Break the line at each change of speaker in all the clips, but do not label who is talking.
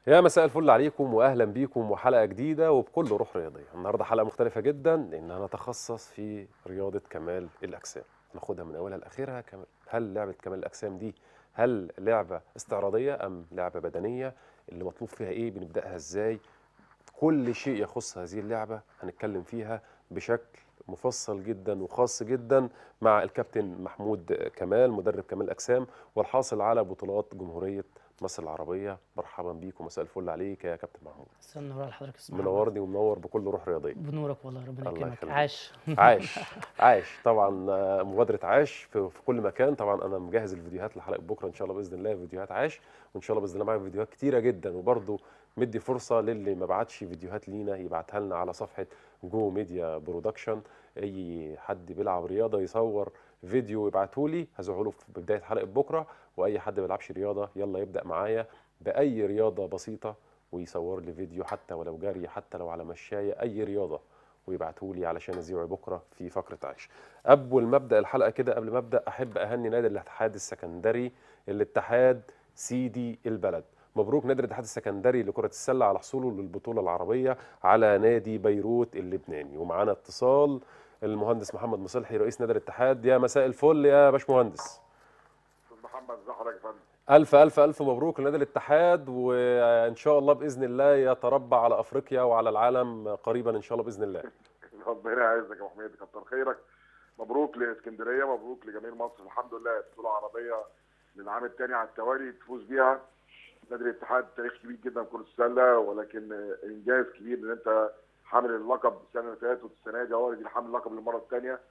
يا مساء الفل عليكم واهلا بيكم وحلقه جديده وبكل روح رياضيه النهارده حلقه مختلفه جدا لان انا اتخصص في رياضه كمال الاجسام ناخدها من اولها لاخرها كم- هل لعبه كمال الاجسام دي هل لعبه استعراضيه ام لعبه بدنيه اللي مطلوب فيها ايه بنبداها ازاي كل شيء يخص هذه اللعبه هنتكلم فيها بشكل مفصل جدا وخاص جدا مع الكابتن محمود كمال مدرب كمال الاجسام والحاصل على بطولات جمهوريه مصر العربيه مرحبا بيك ومساء الفل عليك يا كابتن محمود
مساء النور على حضرتك يا أستاذ محمد.
منورني ومنور بكل روح رياضيه
بنورك والله ربنا
الله
يكرمك
يخليك.
عاش
عاش عاش طبعا آه، مبادره عاش في, في كل مكان طبعا انا مجهز الفيديوهات لحلقه بكره ان شاء الله باذن الله فيديوهات عاش وان شاء الله باذن الله معايا فيديوهات كتيره جدا وبرده مدي فرصه للي ما بعتش فيديوهات لينا يبعتها لنا على صفحه جو ميديا برودكشن اي حد بيلعب رياضه يصور فيديو يبعته لي هزعه له في بدايه حلقه بكره واي حد ما بيلعبش رياضه يلا يبدا معايا باي رياضه بسيطه ويصور لي فيديو حتى ولو جري حتى لو على مشايه اي رياضه ويبعتوا لي علشان اذيعه بكره في فقره عيش. اول ما ابدا الحلقه كده قبل ما ابدا احب اهني نادي الاتحاد السكندري الاتحاد سيدي البلد. مبروك نادي الاتحاد السكندري لكره السله على حصوله للبطوله العربيه على نادي بيروت اللبناني ومعانا اتصال المهندس محمد مصلحي رئيس نادي الاتحاد يا مساء الفل يا باشمهندس.
استاذ محمد ازي حضرتك يا فندم
الف الف الف مبروك لنادي الاتحاد وان شاء الله باذن الله يتربع على افريقيا وعلى العالم قريبا ان شاء الله باذن الله.
ربنا يعزك يا ابو حميد كتر خيرك مبروك لاسكندريه مبروك لجميع مصر الحمد لله بطوله عربيه للعام الثاني على التوالي تفوز بيها نادي الاتحاد تاريخ كبير جدا في كره السله ولكن انجاز كبير ان انت حامل اللقب السنه اللي فاتت والسنه دي اهو دي حامل اللقب للمره الثانيه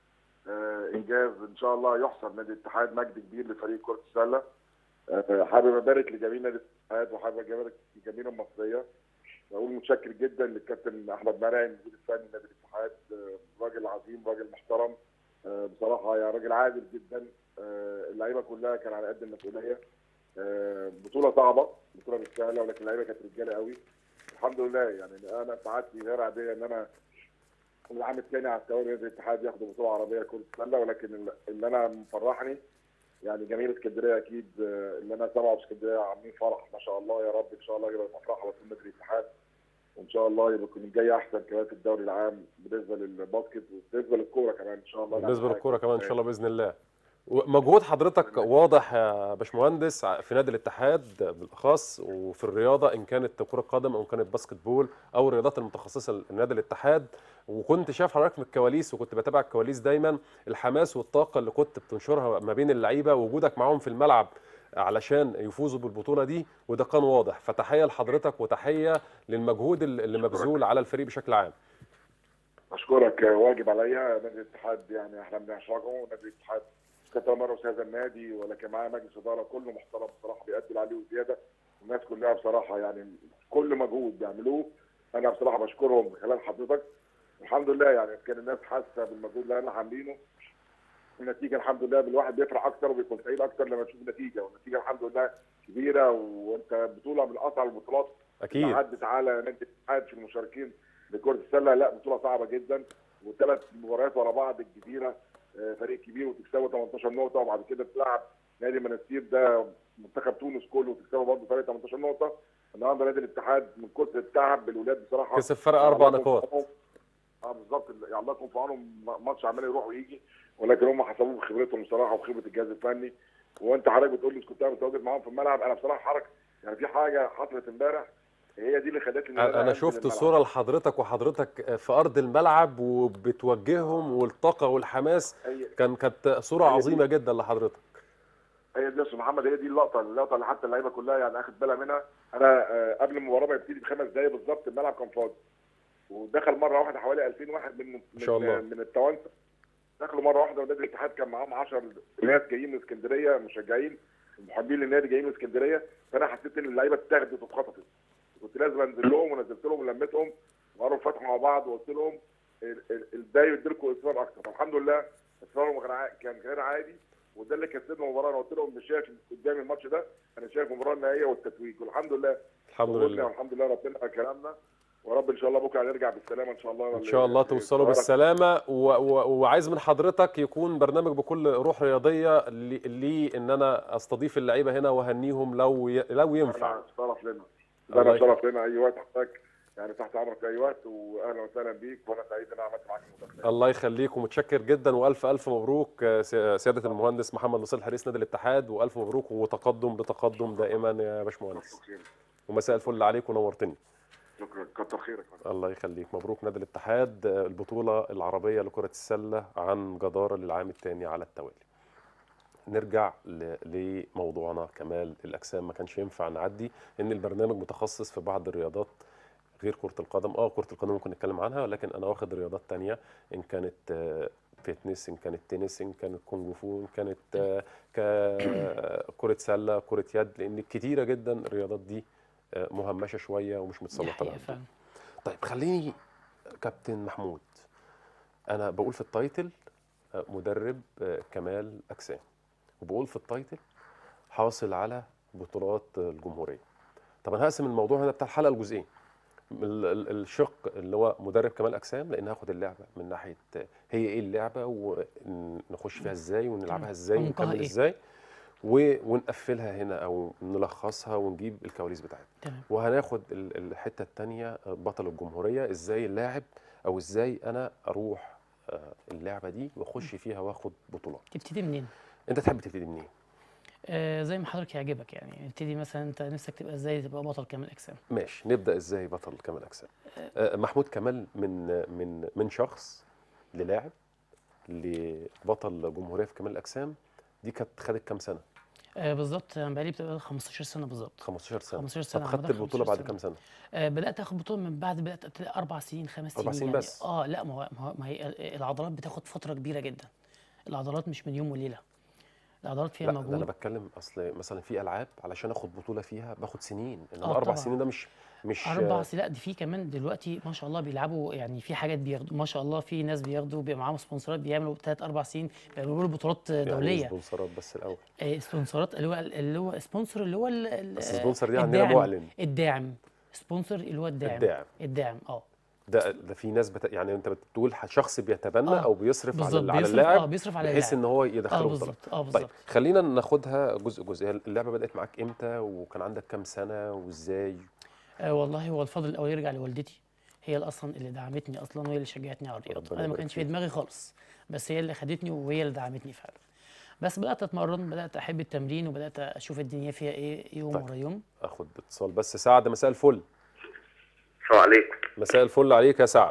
انجاز ان شاء الله يحسب نادي الاتحاد مجد كبير لفريق كره السله آه، حابب ابارك لجميع نادي الاتحاد وحابب ابارك لجميع المصريه بقول متشكر جدا للكابتن احمد مرعي المدير الفني نادي الاتحاد آه، راجل عظيم راجل محترم آه، بصراحه يا راجل عادل جدا آه، اللعيبه كلها كان على قد المسؤوليه آه، بطوله صعبه بطوله مش سهله ولكن اللعيبه كانت رجاله قوي الحمد لله يعني انا سعادتي غير عاديه ان انا العام الثاني على التوالي نادي الاتحاد ياخد بطوله عربيه كره سله ولكن اللي انا مفرحني يعني جماهير اسكندريه اكيد آه، اللي انا سامعه في اسكندريه عاملين فرح ما شاء الله يا رب ان شاء الله يبقى فرح على طول نادي الاتحاد وان شاء الله يبقى يكون جاي احسن كمان في الدوري العام بالنسبه للباسكت وبالنسبه للكوره كمان ان شاء الله
بالنسبه للكوره كمان ان شاء الله باذن الله مجهود حضرتك واضح يا باشمهندس في نادي الاتحاد بالاخص وفي الرياضه ان كانت كره قدم او ان كانت باسكت بول او الرياضات المتخصصه لنادي الاتحاد وكنت شايف حضرتك من الكواليس وكنت بتابع الكواليس دايما الحماس والطاقه اللي كنت بتنشرها ما بين اللعيبه ووجودك معاهم في الملعب علشان يفوزوا بالبطوله دي وده كان واضح فتحيه لحضرتك وتحيه للمجهود اللي مبذول على الفريق بشكل عام
اشكرك واجب عليا نادي الاتحاد يعني احنا بنعشقه نادي الاتحاد كتر مره في هذا النادي ولكن معاه مجلس اداره كله محترم بصراحه بيأدي اللي عليه وزياده الناس كلها بصراحه يعني كل مجهود بيعملوه انا بصراحه بشكرهم من خلال حضرتك الحمد لله يعني كان الناس حاسه بالمجهود اللي احنا عاملينه النتيجه الحمد لله الواحد بيفرح اكتر وبيكون سعيد اكتر لما تشوف النتيجه والنتيجه الحمد لله كبيره وانت بطوله من اصعب البطولات
اكيد
عدت على نادي الاتحاد في المشاركين لكره السله لا بطوله صعبه جدا وثلاث مباريات ورا بعض الجزيره آه، فريق كبير وتكسبه 18 نقطه وبعد كده تلعب نادي منستير ده منتخب تونس كله وتكسبه برضه فريق 18 نقطه النهارده نادي الاتحاد من كتر التعب الولاد بصراحه
كسب فرق اربع
الله يكون
نقاط
في عونهم. اه بالظبط يعني الله يكون في عونهم ماتش عمال يروح ويجي ولكن هم حسبوه بخبرتهم بصراحه وخبره الجهاز الفني وانت حضرتك بتقول لي كنت متواجد معاهم في الملعب انا بصراحه حركه يعني في حاجه حصلت امبارح هي دي اللي خلتني إن
انا
أنزل
شفت
الملعب.
الصوره لحضرتك وحضرتك في ارض الملعب وبتوجههم والطاقه والحماس
هي
كان كانت صوره
هي دي.
عظيمه جدا لحضرتك
هي دي يا استاذ محمد هي دي اللقطه اللقطه اللي حتى اللعيبه كلها يعني اخد بالها منها انا آه، قبل المباراه ما يبتدي بخمس دقائق بالظبط الملعب كان فاضي ودخل مره واحده حوالي 2000 واحد من من
شاء الله.
من التوانسه دخلوا مره واحده ونادي الاتحاد كان معاهم 10 ناس جايين من اسكندريه مشجعين محبين للنادي جايين من اسكندريه فانا حسيت ان اللعيبه اتاخدت واتخطفت كنت لازم انزل لهم ونزلت لهم ولميتهم وقالوا فتحوا مع بعض وقلت لهم ال- ال- ازاي يدي لكم اصرار اكتر فالحمد لله اصرارهم كان ع- كان غير عادي وده اللي كسبنا المباراه انا قلت لهم مش شايف قدام الماتش ده انا شايف المباراه النهائيه والتتويج والحمد لله
الحمد
وصلنا
لله
والحمد لله ربنا كرمنا ورب ان شاء الله بكره هنرجع بالسلامه ان شاء الله
ان شاء الله توصلوا بالسلامه و... و... وعايز من حضرتك يكون برنامج بكل روح رياضيه لي, لي ان انا استضيف اللعيبه هنا واهنيهم لو ي... لو ينفع
شرف لنا ده
الله
انا شرف لنا اي وقت حضرتك يعني تحت امرك في اي وقت واهلا وسهلا بيك وانا سعيد ان انا عملت معاك المداخله
الله يخليك ومتشكر جدا والف الف مبروك آه، سي- سياده المهندس محمد نصير الحريص نادي الاتحاد والف مبروك وتقدم لتقدم دائما يا باشمهندس
شكرا
ومساء الفل عليك ونورتني
شكرا كتر خيرك
الله يخليك مبروك نادي الاتحاد آه، البطوله العربيه لكره السله عن جداره للعام الثاني على التوالي نرجع ل- لموضوعنا كمال الاجسام ما كانش ينفع نعدي ان البرنامج متخصص في بعض الرياضات غير كرة القدم اه كرة القدم ممكن نتكلم عنها ولكن انا واخد رياضات تانية ان كانت آه، فيتنس ان كانت تنس ان كانت كونغ فو ان كانت آه، ك- كرة سلة كرة يد لان كتيرة جدا الرياضات دي آه، مهمشة شوية ومش
دي
متسلطة
حقيقة
عليها.
فعلا
طيب خليني كابتن محمود انا بقول في التايتل آه، مدرب آه، كمال اجسام وبقول في التايتل حاصل على بطولات آه، الجمهوريه طب انا هقسم الموضوع هنا بتاع الحلقه لجزئين ال- ال- الشق اللي هو مدرب كمال اجسام لان هاخد اللعبه من ناحيه آه، هي ايه اللعبه ونخش فيها ازاي ونلعبها
تمام.
ازاي
عمقها
ونكمل
إيه؟
ازاي و- ونقفلها هنا او نلخصها ونجيب الكواليس بتاعتها
تمام
وهناخد ال- الحته الثانيه بطل الجمهوريه ازاي اللاعب او ازاي انا اروح آه، اللعبه دي واخش فيها واخد بطولات
تبتدي منين؟
انت تحب تبتدي منين
آه زي ما حضرتك يعجبك يعني ابتدي مثلا انت نفسك تبقى ازاي تبقى بطل كمال اجسام
ماشي نبدا ازاي بطل كمال اجسام آه، محمود كمال من من من شخص للاعب لبطل جمهوريه في كمال الاجسام دي كانت خدت كام سنه
آه بالظبط انا بقالي بتبقى 15 سنه بالظبط
15 سنه
15
طب
سنة،
خدت
عملها
البطوله
15
بعد
سنة.
كام سنه
آه بدات اخد بطوله من بعد بدات ابتدي اربع سنين خمس سنين
أربع سنين
يعني
بس؟
اه لا ما هو ما هو- ما هي العضلات بتاخد فتره كبيره جدا العضلات مش من يوم وليله العضلات فيها
لا ده انا
مجهود
بتكلم اصل مثلا في العاب علشان اخد بطوله فيها باخد سنين انما
آه،
اربع
طبعاً.
سنين ده مش مش
اربع سنين لا دي في كمان دلوقتي ما شاء الله بيلعبوا يعني في حاجات بياخدوا ما شاء الله في ناس بياخدوا بيبقى معاهم سبونسرات بيعملوا ثلاث اربع سنين بيعملوا بطولات
يعني
دوليه
سبونسرات بس الاول
آه، سبونسرات اللي هو اللي هو سبونسر اللي هو ال- ال-
بس سبونسر دي عندنا
الداعم.
معلن
الداعم سبونسر اللي هو الداعم
الداعم.
الداعم اه
ده ده في ناس بت... يعني انت بتقول ح- شخص بيتبنى
آه،
او بيصرف على,
بالظبط
ال- على
بيصرف اه
اللاعب
بيصرف على
بحيث
اللاعب
ان هو
اه
يدخله بطولة
بالظبط اه
طيب
بالظبط
خلينا ناخدها جزء جزء هي اللعبه بدات معاك امتى وكان عندك كام سنه وازاي
آه والله هو الفضل الاول يرجع لوالدتي هي اللي اصلا اللي دعمتني اصلا وهي اللي شجعتني على الرياضه
ربنا
انا ما
يبارك
كانش في
فيك.
دماغي خالص بس هي اللي خدتني وهي اللي دعمتني فعلا بس بدات اتمرن بدات احب التمرين وبدات اشوف الدنيا فيها ايه يوم
طيب.
ورا يوم
اخد اتصال بس سعد مساء الفل
السلام عليكم
مساء الفل عليك يا سعد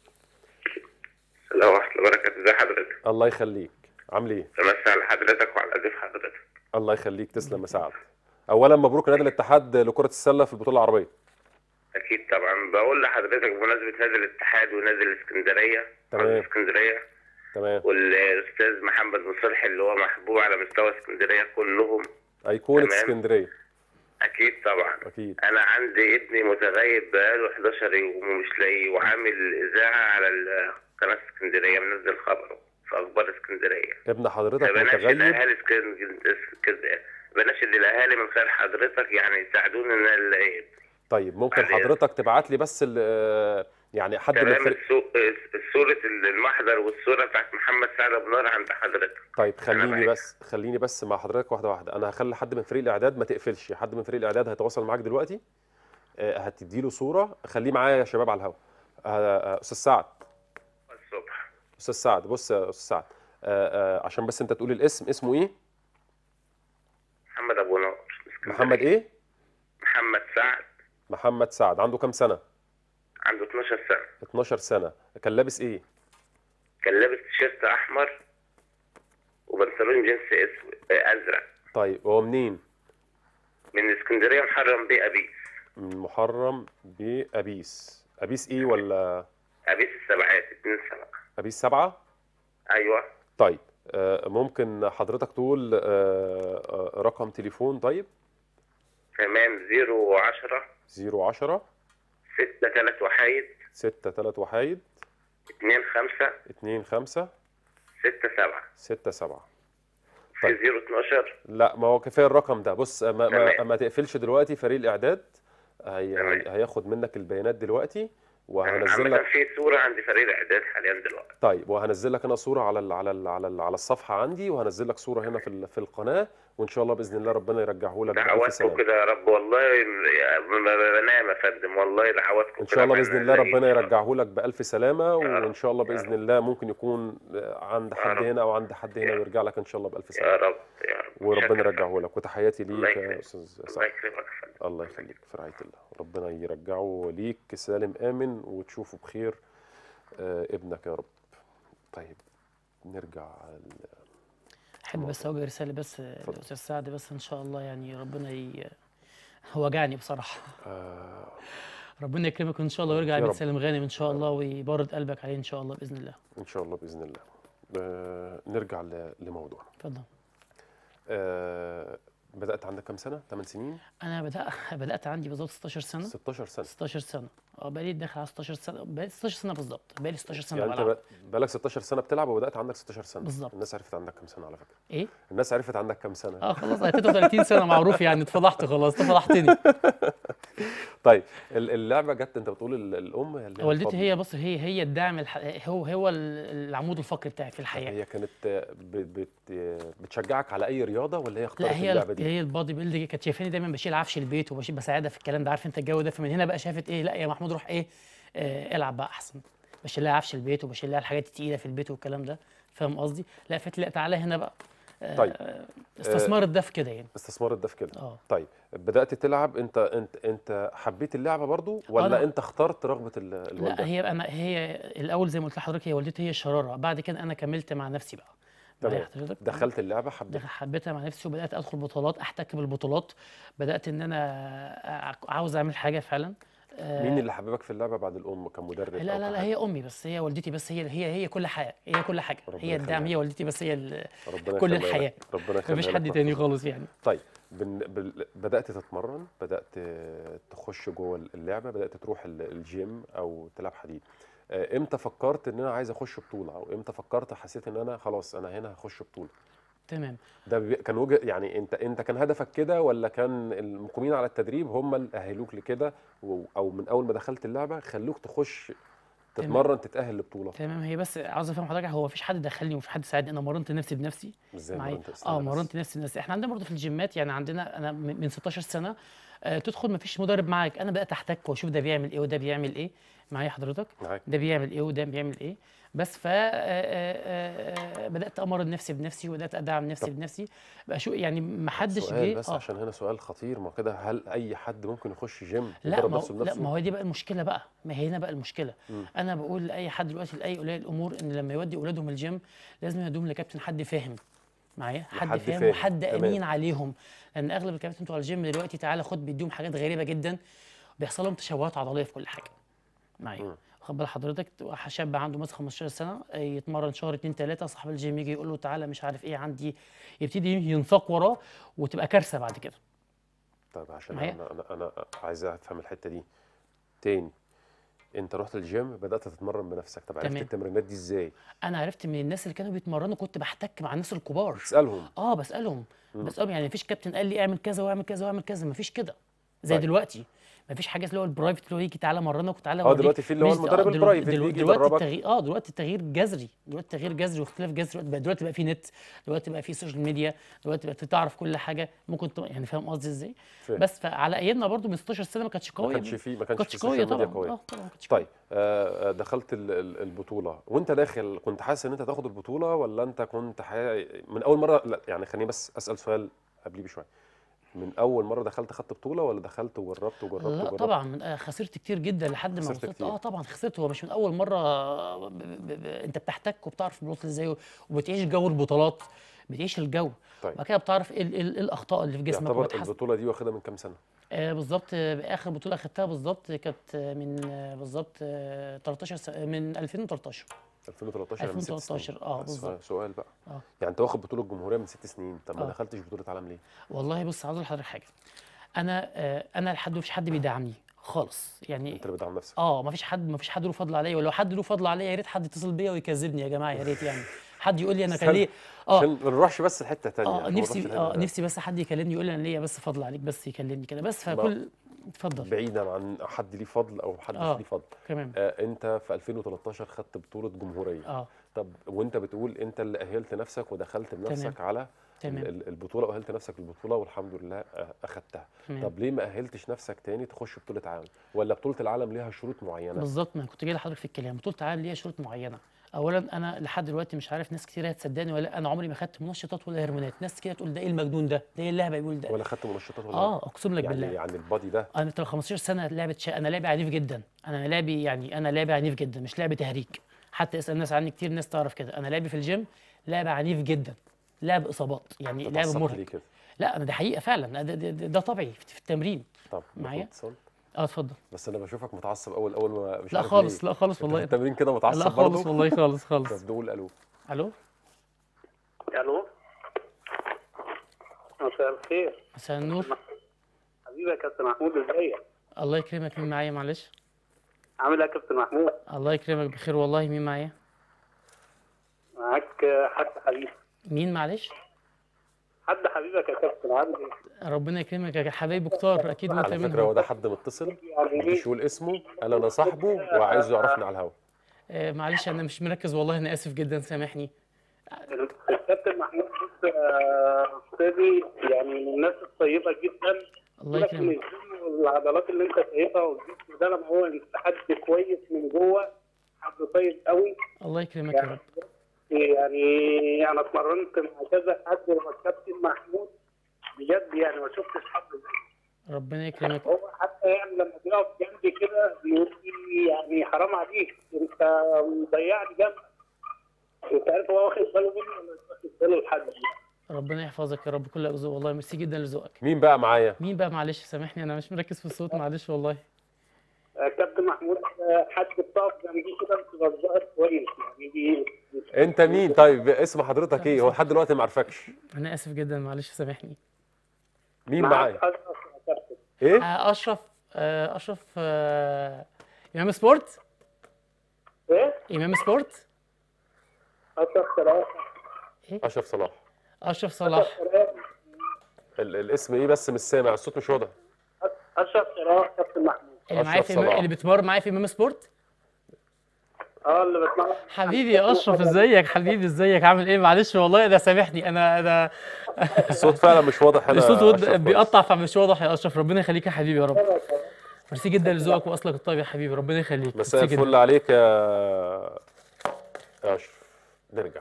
السلام ورحمة الله وبركاته ازي حضرتك
الله يخليك عامل ايه
بمسي على حضرتك وعلى ضيف حضرتك
الله يخليك تسلم يا سعد اولا مبروك نادي الاتحاد لكره السله في البطوله العربيه
اكيد طبعا بقول لحضرتك بمناسبة نادي الاتحاد ونادي الاسكندرية
تمام.
نادي الاسكندرية
تمام
والاستاذ محمد مصلحي اللي هو محبوب على مستوى اسكندرية كلهم
ايقونه
تمام.
اسكندريه
اكيد طبعا
اكيد
انا عندي ابني متغيب بقاله 11 يوم ومش لاقيه وعامل اذاعة على ال- قناة اسكندرية منزل خبره في اخبار اسكندرية
ابن حضرتك
فبناشد
متغيب
اهالي اسكندريه بناشد الاهالي من خلال حضرتك يعني يساعدونا ان نلاقي
طيب ممكن
بعد إذنك.
حضرتك تبعت لي بس ال- آه، يعني حد من
تمام
الفريق
السو- صورة المحضر والصورة بتاعت محمد سعد أبو نار عند حضرتك
طيب خليني
معاك.
بس خليني بس مع حضرتك واحده واحده انا هخلي حد من فريق الاعداد ما تقفلش حد من فريق الاعداد هيتواصل معاك دلوقتي آه، هتدي له صوره خليه معايا يا شباب على الهواء آه، آه، استاذ سعد
الصبح
استاذ سعد بص يا استاذ سعد آه، آه، عشان بس انت تقول الاسم اسمه ايه
محمد أبو نار اسكندرية.
محمد ايه
محمد سعد
محمد سعد عنده كام سنه
عنده 12 سنة
12 سنه كان لابس ايه
كان لابس تيشيرت أحمر وبنطلون جينز اسود آه، أزرق
طيب هو منين
من اسكندرية محرم بيه أبيس
من محرم بأبيس أبيس إيه ولا
أبيس السبعات اتنين سبعة
أبيس سبعة؟
أيوه
طيب آه، ممكن حضرتك تقول آه، آه، رقم تليفون طيب
تمام زيرو وعشرة
010
ستة تلات وحايد
6 3 وحيد
اتنين خمسة
2 5
ستة سبعة
6 7
في
طيب.
زيرو اتناشر
لا ما هو كفايه الرقم ده بص ما, ما,
تمام.
ما تقفلش دلوقتي فريق الاعداد هي
تمام.
هياخد منك البيانات دلوقتي وهنزل
عامة
لك
في صورة عند فريق الإعداد حاليا دلوقتي
طيب وهنزل لك انا صوره على ال على ال على ال على الصفحه عندي وهنزل لك صوره هنا في ال- في القناه وان شاء الله باذن الله ربنا يرجعه لك بألف
دعواتكم
سلامه
كده يا رب والله ما ما بنام يا فندم والله دعواتكم
ان شاء الله باذن الله ربنا
يرجعه
يرجعه لك بالف سلامه
رب،
وان شاء الله
يا
باذن
رب.
الله ممكن يكون عند
يا
حد
رب.
هنا او عند حد هنا
يا
ويرجع لك ان شاء الله بالف
يا
سلامه
رب يا رب
وربنا
شكراً.
يرجعه لك وتحياتي
الله
ليك يا
يكرمك.
استاذ
الله
سعد
يكرمك يا فندم
الله يخليك في رعايه الله ربنا يرجعه ليك سالم امن وتشوفه بخير آه، ابنك يا رب طيب نرجع ل-
احب بس اوجه رساله بس للاستاذ سعد بس ان شاء الله يعني ربنا ي... وجعني بصراحه
آه،
ربنا يكرمك ان شاء الله ويرجع
يا
بيت
رب.
سالم غانم ان شاء الله ويبرد قلبك عليه ان شاء الله باذن الله
ان شاء الله باذن الله آه، نرجع ل- لموضوعنا
اتفضل
آه، بدات عندك كام سنه 8 سنين
انا بدات بدات عندي بالظبط 16 سنه
16 سنه
16 سنه اه بقالي داخل على 16 سنه بقالي 16 سنه بالظبط بقالي 16 سنه
يعني انت
بلعب
بق- بقالك 16 سنه بتلعب وبدات عندك 16 سنه
بالظبط.
الناس عرفت عندك كام سنه على فكره
ايه
الناس عرفت عندك كام سنه
اه خلاص انا 33 سنه معروف يعني اتفضحت خلاص انت فضحتني
طيب ال- اللعبه جت انت بتقول ال- الام هي اللي هي
والدتي
الفضل.
هي بص هي هي الدعم الح... هو هو ال- العمود الفقري بتاعي في الحياه
هي كانت آه، ب- بت- بتشجعك على اي رياضه ولا هي اختارت
لا هي
اللعبه دي
هي البادي بيلدينج كانت شايفاني دايما بشيل عفش البيت وبشيل بساعدها في الكلام ده عارف انت الجو ده فمن هنا بقى شافت ايه لا يا محمود روح ايه آه العب بقى احسن بشيل لها عفش البيت وبشيل لها الحاجات التقيله في البيت والكلام ده فاهم قصدي لا فقلت لا تعالى هنا بقى آه
طيب.
استثمرت ده في كده يعني
استثمرت ده في كده
اه
طيب بدات تلعب انت انت انت حبيت اللعبه برضو ولا
أنا-
انت اخترت رغبه ال- الوالده
لا هي انا هي الاول زي ما قلت لحضرتك هي والدتي هي الشراره بعد كده انا كملت مع نفسي بقى معايا
تمام
حضرتك؟
دخلت اللعبه حبيت
دخل- حبيتها مع نفسي وبدات ادخل بطولات احتك بالبطولات بدات ان انا ع- عاوز اعمل حاجه فعلا آه،
مين اللي حببك في اللعبه بعد الام كمدرب
لا
أو
لا لا
كحاجة؟
هي امي بس هي والدتي بس هي هي هي كل حاجه هي كل حاجه
ربنا
هي الدعم
يخليها
هي والدتي بس هي ال-
ربنا
كل
يخليها
الحياة.
لك. ربنا يخليها
مفيش
لك
حد تاني
ويحفظها.
خالص يعني
طيب بن... بال... بدات تتمرن بدات تخش جوه اللعبه بدات تروح ال- الجيم او تلعب حديد آه، امتى فكرت ان انا عايز اخش بطوله او امتى فكرت حسيت ان انا خلاص انا هنا هخش بطوله
تمام
ده بي... كان وجه يعني انت انت كان هدفك كده ولا كان المقيمين على التدريب هم اللي اهلوك لكده و... او من اول ما دخلت اللعبه خلوك تخش تتمرن تتاهل لبطوله
تمام هي بس عاوز افهم حضرتك هو مفيش حد دخلني ومفيش حد ساعدني انا مرنت نفسي بنفسي
ازاي
معايا
مرنت
اه
استنى بس.
مرنت نفسي بنفسي احنا عندنا برضه في الجيمات يعني عندنا انا من من 16 سنه آه تدخل مفيش مدرب معاك انا بقيت احتك واشوف ده بيعمل ايه وده بيعمل ايه معايا حضرتك
معاك
ده بيعمل ايه وده بيعمل ايه بس ف آه، آه، آه، بدات امرن نفسي بنفسي وبدات ادعم نفسي
طب.
بنفسي بقى شو يعني ما حدش
سؤال
جه
بس
اه
عشان هنا سؤال خطير ما كده هل اي حد ممكن يخش جيم
لا
يدرب
ما
نفسه
هو لا
بنفسه
ما هو دي بقى المشكله بقى ما هي هنا بقى المشكله
مم.
انا بقول لاي حد دلوقتي لاي اولياء الامور ان لما يودي اولادهم الجيم لازم يوديهم لكابتن حد فاهم معايا حد,
حد
فاهم
فاهم،
وحد
تمام.
امين عليهم لان اغلب الكباتن بتوع الجيم دلوقتي تعالى خد بيديهم حاجات غريبه جدا بيحصل لهم تشوهات عضليه في كل حاجه معايا
مم.
خد بال حضرتك تبقى شاب عنده مثلا 15 سنه آه، يتمرن شهر اتنين تلاته صاحب الجيم يجي يقول له تعالى مش عارف ايه عندي يبتدي ينساق وراه وتبقى كارثه بعد كده
طيب عشان
معايا؟
انا انا انا عايز افهم الحته دي تاني انت رحت الجيم بدات تتمرن بنفسك طب عرفت
تمام.
التمرينات دي ازاي
انا عرفت من الناس اللي كانوا بيتمرنوا كنت بحتك مع الناس الكبار
تسالهم
اه بسالهم
مم.
بسالهم يعني مفيش كابتن قال لي اعمل كذا واعمل كذا واعمل كذا مفيش كده زي
طيب.
دلوقتي مفيش حاجه اللي هو البرايفت اللي هو يجي تعالى مرنك وتعالى
اه
أوريك.
دلوقتي في اللي هو
مش-
المدرب
آه، دلو-
البرايفت
دلو-
بيجي
دلوقتي
يدربك
التغيير اه دلوقتي التغيير جذري دلوقتي تغيير جذري واختلاف جذري دلوقتي بقى, دلوقتي بقى في نت دلوقتي بقى في سوشيال ميديا دلوقتي بقى تعرف كل حاجه ممكن ت... يعني فاهم قصدي ازاي
فاهم.
بس فعلى ايامنا برضو من 16 سنه ما كانتش
ما
قويه
كانش في ما
ما
كانش في
كانتش قويه
السوشيال ميديا
طبعا
قويه
اه طبعا ما كانتش قوية.
طيب آه، آه، دخلت ال- ال- البطوله وانت داخل كنت حاسس ان انت تاخد البطوله ولا انت كنت حي... من اول مره لا يعني خليني بس اسال سؤال قبليه بشويه من اول مره دخلت خدت بطوله ولا دخلت وجربت وجربت
لا
وجربت
طبعا من آه، خسرت كتير جدا لحد ما
خسرت
وصلت
كتير.
اه طبعا خسرت هو مش من اول مره ب ب ب انت بتحتك وبتعرف البطولات ازاي وبتعيش جو البطولات بتعيش الجو
طيب
وبعد كده بتعرف ايه ال- ال- إيه الاخطاء اللي في جسمك
يعتبر
وبتحسن
البطوله دي واخدها من كام سنه
آه بالظبط آه، اخر بطوله اخدتها بالظبط كانت آه، من آه، بالظبط آه 13 س- من 2013
2013 يعني من ست
2013
سنين.
اه
بس
بالظبط
سؤال بقى
اه
يعني انت واخد بطوله الجمهوريه من ست سنين طب ما
آه.
دخلتش بطوله عالم ليه؟
والله بص عاوز اقول لحضرتك حاجه انا آه انا لحد مفيش حد بيدعمني خالص يعني
انت اللي بتدعم نفسك
اه مفيش حد مفيش حد له فضل عليا ولو حد له فضل عليا يا ريت حد يتصل بيا ويكذبني يا جماعه يا ريت يعني حد يقول لي انا كان
استنى،
ليه اه
عشان ما نروحش بس لحته ثانيه
اه نفسي اه نفسي بس حد يكلمني يقول لي انا ليا بس فضل عليك بس يكلمني كده بس فكل اتفضل
بعيدا عن حد ليه فضل او حد
آه.
مش ليه فضل
تمام
آه انت في 2013 خدت بطوله جمهوريه
اه
طب وانت بتقول انت اللي اهلت نفسك ودخلت بنفسك على
تمام
ال- البطوله واهلت نفسك للبطوله والحمد لله آه، اخدتها
تمام.
طب ليه ما اهلتش نفسك تاني تخش بطوله عالم ولا بطوله العالم ليها شروط معينه
بالظبط ما أنا كنت جاي لحضرتك في الكلام بطوله العالم ليها شروط معينه اولا انا لحد دلوقتي مش عارف ناس كتير هتصدقني ولا لأ، انا عمري ما خدت منشطات ولا هرمونات ناس كده تقول ده ايه المجنون ده ده ايه اللعبه بيقول ده
ولا خدت منشطات ولا
اه اقسم لك
يعني
بالله
يعني البادي ده
انا بتاع 15 سنه لعبه شا... انا لاعب عنيف جدا انا لعبي يعني انا لاعب عنيف جدا مش لعب تهريج حتى اسال الناس عني كتير ناس تعرف كده انا لعبي في الجيم لعب عنيف جدا لعب اصابات يعني لعب
اتعصبت
مرهق
ليه كده
لا انا ده حقيقه فعلا ده, ده, ده, ده طبيعي في في التمرين
طب
معايا؟
ناخد اتصال؟
اه اتفضل
بس انا بشوفك متعصب اول اول ما مش
لا
عارف
خالص
ليه.
لا خالص
أنت في
والله
التمرين كده متعصب
لا خالص
برضه
والله خالص خالص
طب نقول الو
الو
الو مساء الخير
مساء النور
حبيبي يا كابتن محمود ازيك
الله يكرمك مين معايا معلش
عامل ايه يا كابتن محمود
الله يكرمك بخير والله مين معايا
معاك حد حبيبي
مين معلش
حد حبيبك يا كابتن عامل ايه
ربنا يكرمك يا حبايبي كتار اكيد وانت
على فكره هو
منهم
ده حد متصل
يعني
مش
ايه
يقول اسمه قال انا صاحبه وعايزه يعرفني على الهوا
آه معلش انا مش مركز والله انا اسف جدا سامحني
الكابتن محمود بص آه، استاذي يعني من الناس الطيبه جدا
الله
سيبك من
يكرمك
الجيم والعضلات اللي انت شايفها والجسم ده لما هو انت حد كويس من جوه حد طيب قوي
الله يكرمك يا رب
يعني انا اتمرنت مع كذا حد لما الكابتن محمود بجد يعني ما شفتش حد زيه
ربنا يكرمك
هو حتى يعني لما بيقف جنبي كده بيقول لي يعني حرام عليك انت مضيعني جنبك انت عارف هو واخد باله مني ولا مش واخد باله لحد
ربنا يحفظك يا رب كل ذوق والله ميرسي جدا لذوقك
مين بقى معايا
مين بقى معلش سامحني انا مش مركز في الصوت معلش والله
آه، كابتن محمود آه، حد بتقف جنبي كده بتبقى كويس يعني بي-
انت مين طيب اسم حضرتك ايه هو لحد دلوقتي ما عرفكش
انا اسف جدا معلش سامحني
مين
معاك
معايا
أشرف يا كابتن
ايه
آه، اشرف آه، اشرف آه، امام سبورت
ايه؟
امام سبورت
اشرف صلاح
اشرف صلاح
اشرف صلاح
صلاح
ال الاسم ايه بس مش سامع الصوت مش واضح
اشرف صلاح كابتن محمود
اللي معايا
أشرف
في
صلاح.
اللي بتمر معايا في امام سبورت
اه اللي بتمرن
حبيبي يا اشرف ازيك حبيبي ازيك عامل ايه معلش والله ده سامحني انا انا
الصوت فعلا مش واضح هنا
الصوت
يا
ود-
أشرف كويس.
بيقطع فمش واضح يا اشرف ربنا يخليك يا حبيبي يا رب ميرسي جدا لذوقك واصلك الطيب يا حبيبي ربنا يخليك
مساء
ميرسي جدا.
الفل عليك يا يا اشرف نرجع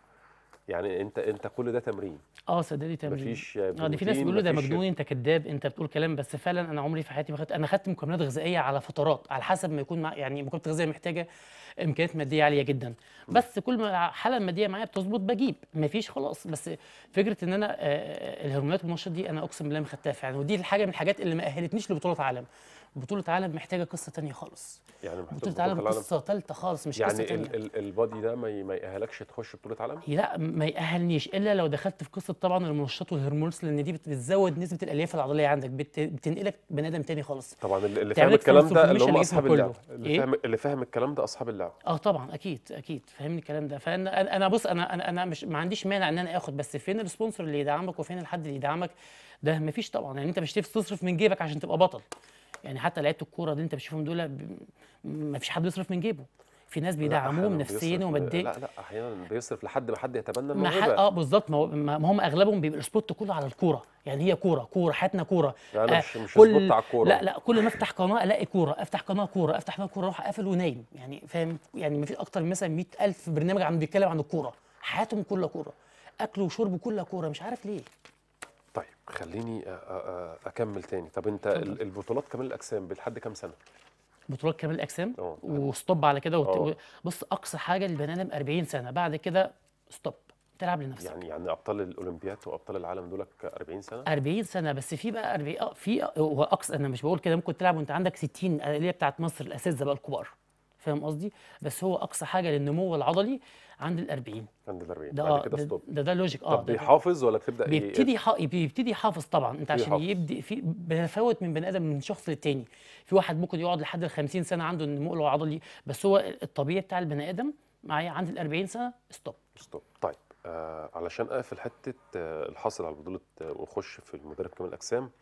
يعني انت انت كل ده تمرين
اه صدقني تمرين
مفيش
اه دي في ناس
بروتين،
بيقولوا ده
مفيش-
مجنون انت كذاب انت بتقول كلام بس فعلا انا عمري في حياتي ما خدت انا خدت مكملات غذائيه على فترات على حسب ما يكون مع يعني مكملات غذائيه محتاجه امكانيات ماديه عاليه جدا بس كل ما الحاله الماديه معايا بتظبط بجيب مفيش خلاص بس فكره ان انا آه، الهرمونات والمنشط دي انا اقسم بالله ما خدتها فعلا ودي الحاجه من الحاجات اللي ما اهلتنيش لبطوله عالم بطوله عالم محتاجه قصه تانية خالص
يعني محتاج
بطوله
بطولة
عالم
العالم.
قصه ثالثه خالص مش قصه
يعني
تانية
ال ال البادي ده ما ي- ما يأهلكش تخش بطولة عالم؟
لا ما يأهلنيش الا لو دخلت في قصه طبعا المنشطات والهرمونز لان دي بت- بتزود نسبه الالياف العضليه عندك بت- بتنقلك بني ادم تاني خالص
طبعا اللي اللي
تعمل
فاهم
لك
الكلام ده اللي
transformation
هم
لجسمك
اصحاب
كله.
اللعب اللي
إيه؟
فاهم اللي فاهم الكلام ده اصحاب اللعب
اه طبعا اكيد اكيد فاهمني الكلام ده فانا أنا- انا بص انا انا انا مش ما عنديش مانع ان انا اخد بس فين السبونسر اللي يدعمك وفين الحد اللي يدعمك ده مفيش طبعا يعني انت مش هتف- تصرف من جيبك عشان تبقى بطل يعني حتى لعيبه الكوره اللي انت بتشوفهم دول ب- مفيش حد بيصرف من جيبه في ناس
لا،
بيدعموهم
أحياناً
نفسيا
بيصرف-
وماديا
لا لا احيانا بيصرف لحد ما حد يتبنى
ما حد
الموهبه
اه بالظبط ما هو- ما ما هم اغلبهم بيبقى السبوت كله على الكوره يعني هي كوره كوره حياتنا كوره
يعني
آه،
مش- مش
كل
سبوت على الكورة.
لا لا كل ما افتح قناه الاقي كوره افتح قناه كوره افتح قناه كوره اروح اقفل ونايم يعني فاهم يعني ما فيش اكتر من مثلا 100000 برنامج عم بيتكلم عن الكوره حياتهم كلها كوره اكل وشرب كلها كوره مش عارف ليه
طيب خليني أ- أ- أ- اكمل تاني طب انت ال- البطولات كمال الاجسام لحد كام سنه؟
بطولات كمال الاجسام
اه.
وستوب على كده
اه.
وت... بص اقصى حاجه للبني ادم 40 سنه بعد كده ستوب تلعب لنفسك
يعني يعني ابطال الاولمبياد وابطال العالم دول 40 سنه
40 سنه بس في بقى 40 اه في هو اقصى انا مش بقول كده ممكن تلعب وانت عندك 60 اللي هي بتاعت مصر الاساتذه بقى الكبار فاهم قصدي بس هو اقصى حاجه للنمو العضلي عند ال 40
عند ال 40
ده
بعد
اه
كده
ده,
ستوب
ده ده لوجيك اه
طب
ده- ده
بيحافظ ولا بتبدا ي-
بيبتدي يح- بيبتدي يحافظ طبعا انت عشان
يحافظ.
يبدي في بيتفاوت من بني ادم من شخص للتاني في واحد ممكن يقعد لحد ال 50 سنه عنده النمو العضلي بس هو الطبيعي بتاع البني ادم معايا عند ال 40 سنه ستوب
ستوب طيب آه علشان اقفل حته آه الحاصل على بطوله آه واخش في المدرب كمال الاجسام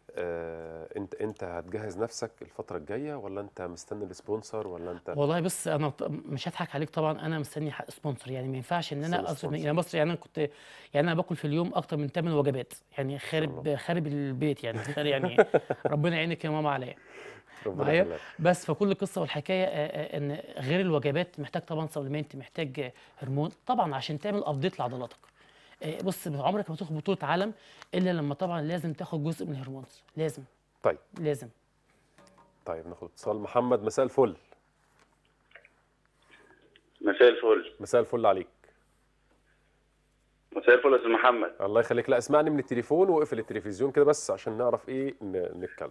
آه انت انت هتجهز نفسك الفتره الجايه ولا انت مستني السبونسر ولا انت
والله بص انا ط- مش هضحك عليك طبعا انا مستني حق سبونسر يعني ما ينفعش ان
مستني
انا اصرف
سبونسر.
يعني بص يعني انا كنت يعني انا باكل في اليوم اكتر من 8 وجبات يعني خارب خارب البيت يعني خارب يعني ربنا يعينك يا ماما عليا
ربنا
معايا
يخليك.
بس فكل القصه والحكايه آه، آه، ان غير الوجبات محتاج طبعا سبلمنت محتاج آه، هرمون طبعا عشان تعمل ابديت لعضلاتك آه، بص عمرك ما تاخد بطوله عالم الا لما طبعا لازم تاخد جزء من الهرمونز لازم
طيب
لازم
طيب ناخد اتصال محمد مساء الفل
مساء الفل
مساء الفل عليك
مساء الفل يا استاذ محمد
الله يخليك لا اسمعني من التليفون واقفل التلفزيون كده بس عشان نعرف ايه ن- نتكلم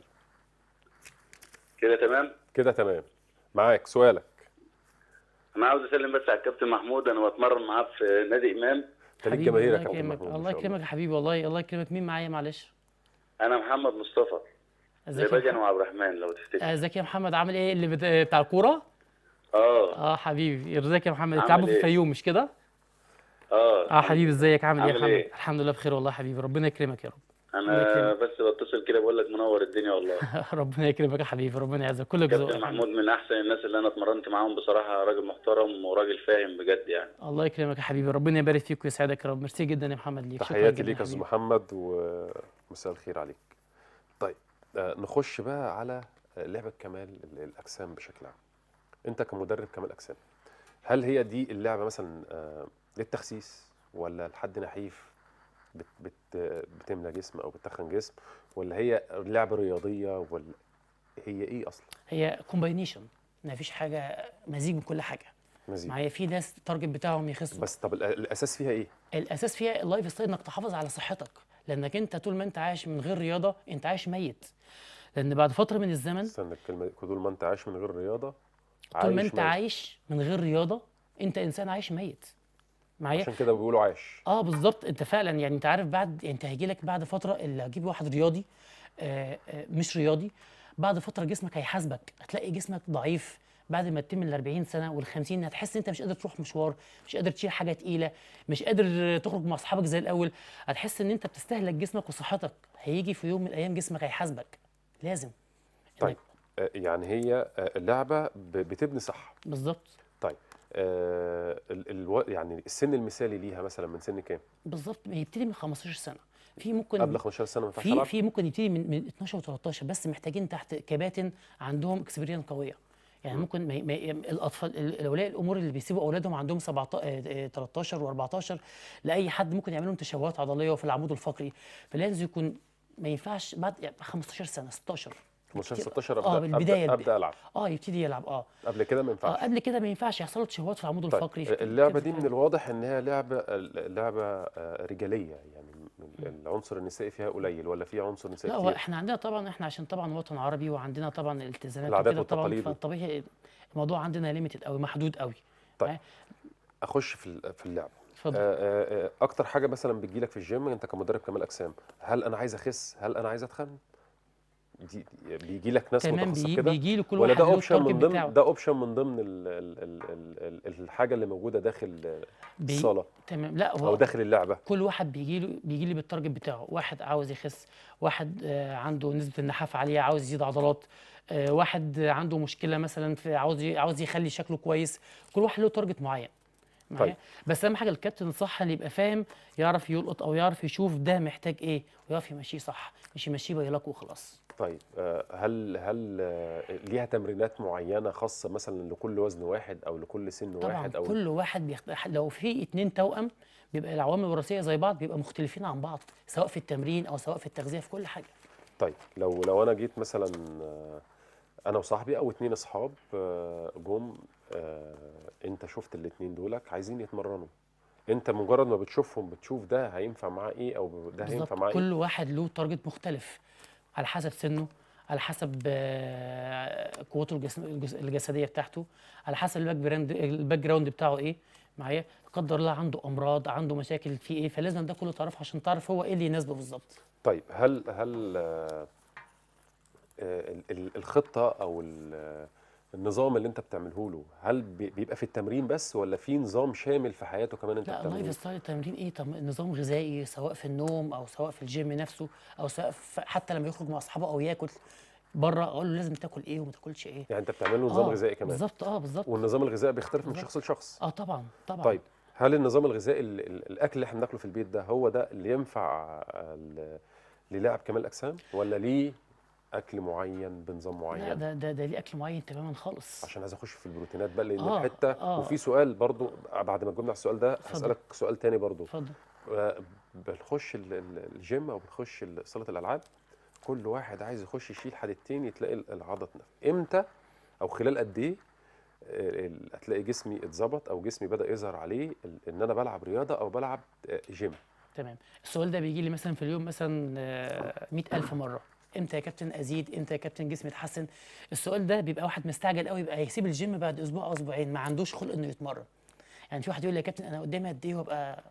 كده تمام
كده تمام معاك سؤالك
انا عاوز اسلم بس على الكابتن محمود انا بتمرن معاه في نادي امام
انت ليك
حبيبي،
جماهير يا
الله
كابتن
يكرمك
محمود ما
الله
شاء
يكرمك يا حبيبي والله الله يكرمك مين معايا معلش
انا محمد مصطفى
ازيك يا
زبادي انا
محمد
وعبد الرحمن لو تفتكر
آه، ازيك يا محمد عامل ايه اللي بت... بتاع الكوره
اه
اه حبيبي ازيك يا محمد
عامل
بتلعبوا في
إيه؟
الفيوم مش كده
اه
اه حبيبي ازيك عامل ايه يا
عامل
محمد
إيه؟
الحمد لله بخير والله يا حبيبي ربنا يكرمك يا رب الله
انا
يكرمك.
بس بتصل كده بقول لك منور الدنيا والله
ربنا يكرمك يا حبيبي ربنا يعزك كلك ذوق
كابتن
يا حبيبي.
محمود من احسن الناس اللي انا اتمرنت معاهم بصراحه راجل محترم وراجل فاهم بجد يعني
الله يكرمك يا حبيبي ربنا يبارك فيك ويسعدك يا رب ميرسي جدا يا محمد ليك شكرا
تحياتي
جدا
ليك يا
يا
استاذ
حبيبي.
محمد ومساء الخير عليك طيب آه نخش بقى على آه، لعبه كمال ال- الاجسام بشكل عام انت كمدرب كمال اجسام هل هي دي اللعبه مثلا آه للتخسيس ولا لحد نحيف بت بت بتملى جسم او بتخن جسم ولا هي لعبه رياضيه ولا هي ايه اصلا
هي كومباينيشن ما فيش حاجه مزيج من كل حاجه
مزيد
معايا في ناس التارجت بتاعهم يخسوا
بس طب الأ- الاساس فيها ايه
الاساس فيها اللايف ستايل انك تحافظ على صحتك لانك انت طول ما انت عايش من غير رياضه انت عايش ميت لان بعد فتره من الزمن
استنى الكلمه دي طول ما انت عايش من غير رياضه
طول ما انت
ميت.
عايش من غير رياضه انت انسان عايش ميت معايا
عشان كده بيقولوا عايش
اه بالظبط انت فعلا يعني انت عارف بعد يعني انت هيجي لك بعد فتره اللي هجيب واحد رياضي آه آه مش رياضي بعد فتره جسمك هيحاسبك هتلاقي جسمك ضعيف بعد ما تتم ال 40 سنه وال 50 هتحس ان انت مش قادر تروح مشوار مش قادر تشيل حاجه تقيله مش قادر تخرج مع اصحابك زي الاول هتحس ان انت بتستهلك جسمك وصحتك هيجي في يوم من الايام جسمك هيحاسبك لازم
طيب آه، يعني هي آه، اللعبه ب- بتبني صح
بالظبط
طيب آه ال الو... يعني السن المثالي ليها مثلا من سن كام؟
بالظبط يبتدي من 15 سنه في ممكن
قبل 15 سنه ما ينفعش
في
العب؟
في ممكن يبتدي من من 12 و13 بس محتاجين تحت كباتن عندهم اكسبيرينس قويه يعني ممكن ما ما الاطفال ال- الاولياء الامور اللي بيسيبوا اولادهم عندهم 17 آه، آه، 13 و14 لاي حد ممكن يعمل لهم تشوهات عضليه وفي العمود الفقري فلازم يكون ما ينفعش بعد يعني 15 سنه 16
15
كتير.
16 ابدا
اه بالبدايه
ابدا, أبدأ العب
اه يبتدي يلعب اه
قبل كده ما
اه
ينفعش
قبل كده ما ينفعش يحصل له تشوهات في العمود
طيب
الفقري في-
اللعبه
في-
دي من الواضح ان هي لعبه لعبه آه، رجاليه يعني من- العنصر النسائي فيها قليل ولا في عنصر نسائي
لا هو
كتير؟
احنا عندنا طبعا احنا عشان طبعا وطن عربي وعندنا طبعا الالتزامات
العادات
وكده طبعا
والتقاليد.
فالطبيعي الموضوع عندنا ليميتد قوي محدود قوي
طيب.
معايا؟
اخش في ال- في اللعبه
اتفضل
آه، آه، آه، اكتر حاجه مثلا بتجيلك في الجيم انت كمدرب كمال اجسام هل انا عايز اخس هل انا عايز اتخن دي بيجي لك ناس
تمام
متخصصه
بي
كده
بيجي له كل
ولا
واحد
ده
له
اوبشن من
التارجت
ضمن
بتاعه
ده اوبشن من ضمن ال ال ال ال ال الحاجه اللي موجوده داخل
بي...
الصاله
تمام لا
او
هو
داخل اللعبه
كل واحد بيجي له بيجي لي بالتارجت بتاعه واحد عاوز يخس واحد آه، عنده نسبه النحاف عاليه عاوز يزيد عضلات آه، واحد عنده مشكله مثلا في عاوز ي- عاوز يخلي شكله كويس كل واحد له تارجت معين معايا
طيب.
بس اهم حاجه الكابتن الصح اللي يبقى فاهم يعرف يلقط او يعرف يشوف ده محتاج ايه ويعرف يمشيه صح مش يمشيه بيلاك وخلاص
طيب آه، هل هل آه، ليها تمرينات معينه خاصه مثلا لكل وزن واحد او لكل سن
طبعا
واحد او
كل واحد بيخت... لو في اتنين توأم بيبقى العوامل الوراثيه زي بعض بيبقى مختلفين عن بعض سواء في التمرين او سواء في التغذيه في كل حاجه
طيب لو لو انا جيت مثلا آه، انا وصاحبي او اتنين اصحاب آه، جم آه، انت شفت الاتنين دولك عايزين يتمرنوا انت مجرد ما بتشوفهم بتشوف ده هينفع معاه ايه او ده هينفع
بالظبط
معاه ايه
كل واحد له تارجت مختلف على حسب سنه على حسب آه، قوته الجس- الجس- الجسديه بتاعته على حسب الباك جراوند الباك جراوند بتاعه ايه معايا لا قدر الله عنده امراض عنده مشاكل في ايه فلازم ده كله تعرفه عشان تعرف هو ايه اللي يناسبه بالظبط
طيب هل هل آه، آه، ال- ال- الخطه او ال- النظام اللي انت بتعمله له هل بي- بيبقى في التمرين بس ولا في نظام شامل في حياته كمان انت
لا
بتعمله
اللايف
له؟
ستايل التمرين ايه طب نظام غذائي سواء في النوم او سواء في الجيم نفسه او سواء في حتى لما يخرج مع اصحابه او ياكل بره اقول له لازم تاكل ايه وما تاكلش ايه
يعني انت بتعمل له نظام
آه،
غذائي كمان
بالظبط اه بالظبط
والنظام الغذائي بيختلف من
بالظبط.
شخص لشخص
اه طبعا طبعا
طيب هل النظام الغذائي ال- ال- الاكل اللي احنا بناكله في البيت ده هو ده اللي ينفع ال- للاعب كمال الاجسام ولا ليه اكل معين بنظام
لا
معين
ده ده ده ليه اكل معين تماما خالص
عشان عايز اخش في البروتينات بقى لان
آه،
الحته
آه.
وفي سؤال برضو بعد ما تجاوبنا على السؤال ده
اتفضل.
هسالك سؤال تاني برضو
اتفضل
آه، بنخش ال- ال- الجيم او بنخش ال- صاله الالعاب كل واحد عايز يخش يشيل حدتين تلاقي ال- العضله اتنفخ امتى او خلال قد ايه آه، ال- هتلاقي جسمي اتظبط او جسمي بدا يظهر عليه ال- ان انا بلعب رياضه او بلعب آه، جيم
تمام السؤال ده بيجي لي مثلا في اليوم مثلا آه، 100000 مره امتى يا كابتن ازيد امتى يا كابتن جسمي يتحسن السؤال ده بيبقى واحد مستعجل قوي يبقى هيسيب الجيم بعد اسبوع او اسبوعين ما عندوش خلق انه يتمرن يعني في واحد يقول لي يا كابتن انا قدامي قد ايه وابقى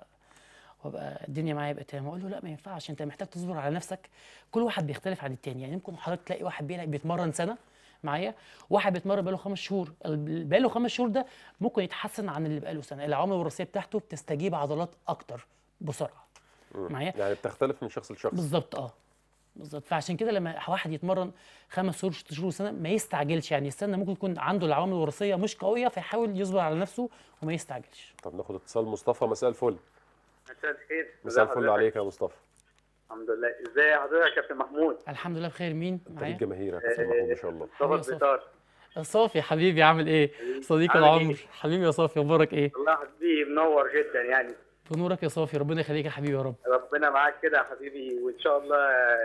وابقى الدنيا معايا يبقى تمام اقول له لا ما ينفعش انت محتاج تصبر على نفسك كل واحد بيختلف عن التاني يعني يمكن حضرتك تلاقي واحد بيلعب بيتمرن سنه معايا واحد بيتمرن بقاله خمس شهور اللي بقاله خمس شهور ده ممكن يتحسن عن اللي بقاله سنه العوامل الوراثيه بتاعته بتستجيب عضلات اكتر بسرعه معايا
يعني بتختلف من شخص لشخص
بالظبط اه بالظبط فعشان كده لما واحد يتمرن خمس شهور ست شهور سنه ما يستعجلش يعني يستنى ممكن يكون عنده العوامل الوراثيه مش قويه فيحاول يصبر على نفسه وما يستعجلش
طب ناخد اتصال مصطفى مساء الفل
مساء الخير
مساء الفل عليك يا مصطفى
الحمد لله ازاي حضرتك يا كابتن محمود
الحمد لله بخير مين
انت
معايا
ليك جماهيرك يا أستاذ محمود ما شاء الله
حبيبي يا
مصطفى
صافي.
البيطار
صافي حبيبي عامل ايه صديقي
عامل إيه؟
العمر حبيبي يا صافي اخبارك ايه
والله حبيبي منور جدا يعني
بنورك يا صافي ربنا يخليك يا حبيبي يا رب
ربنا معاك كده يا حبيبي وان شاء الله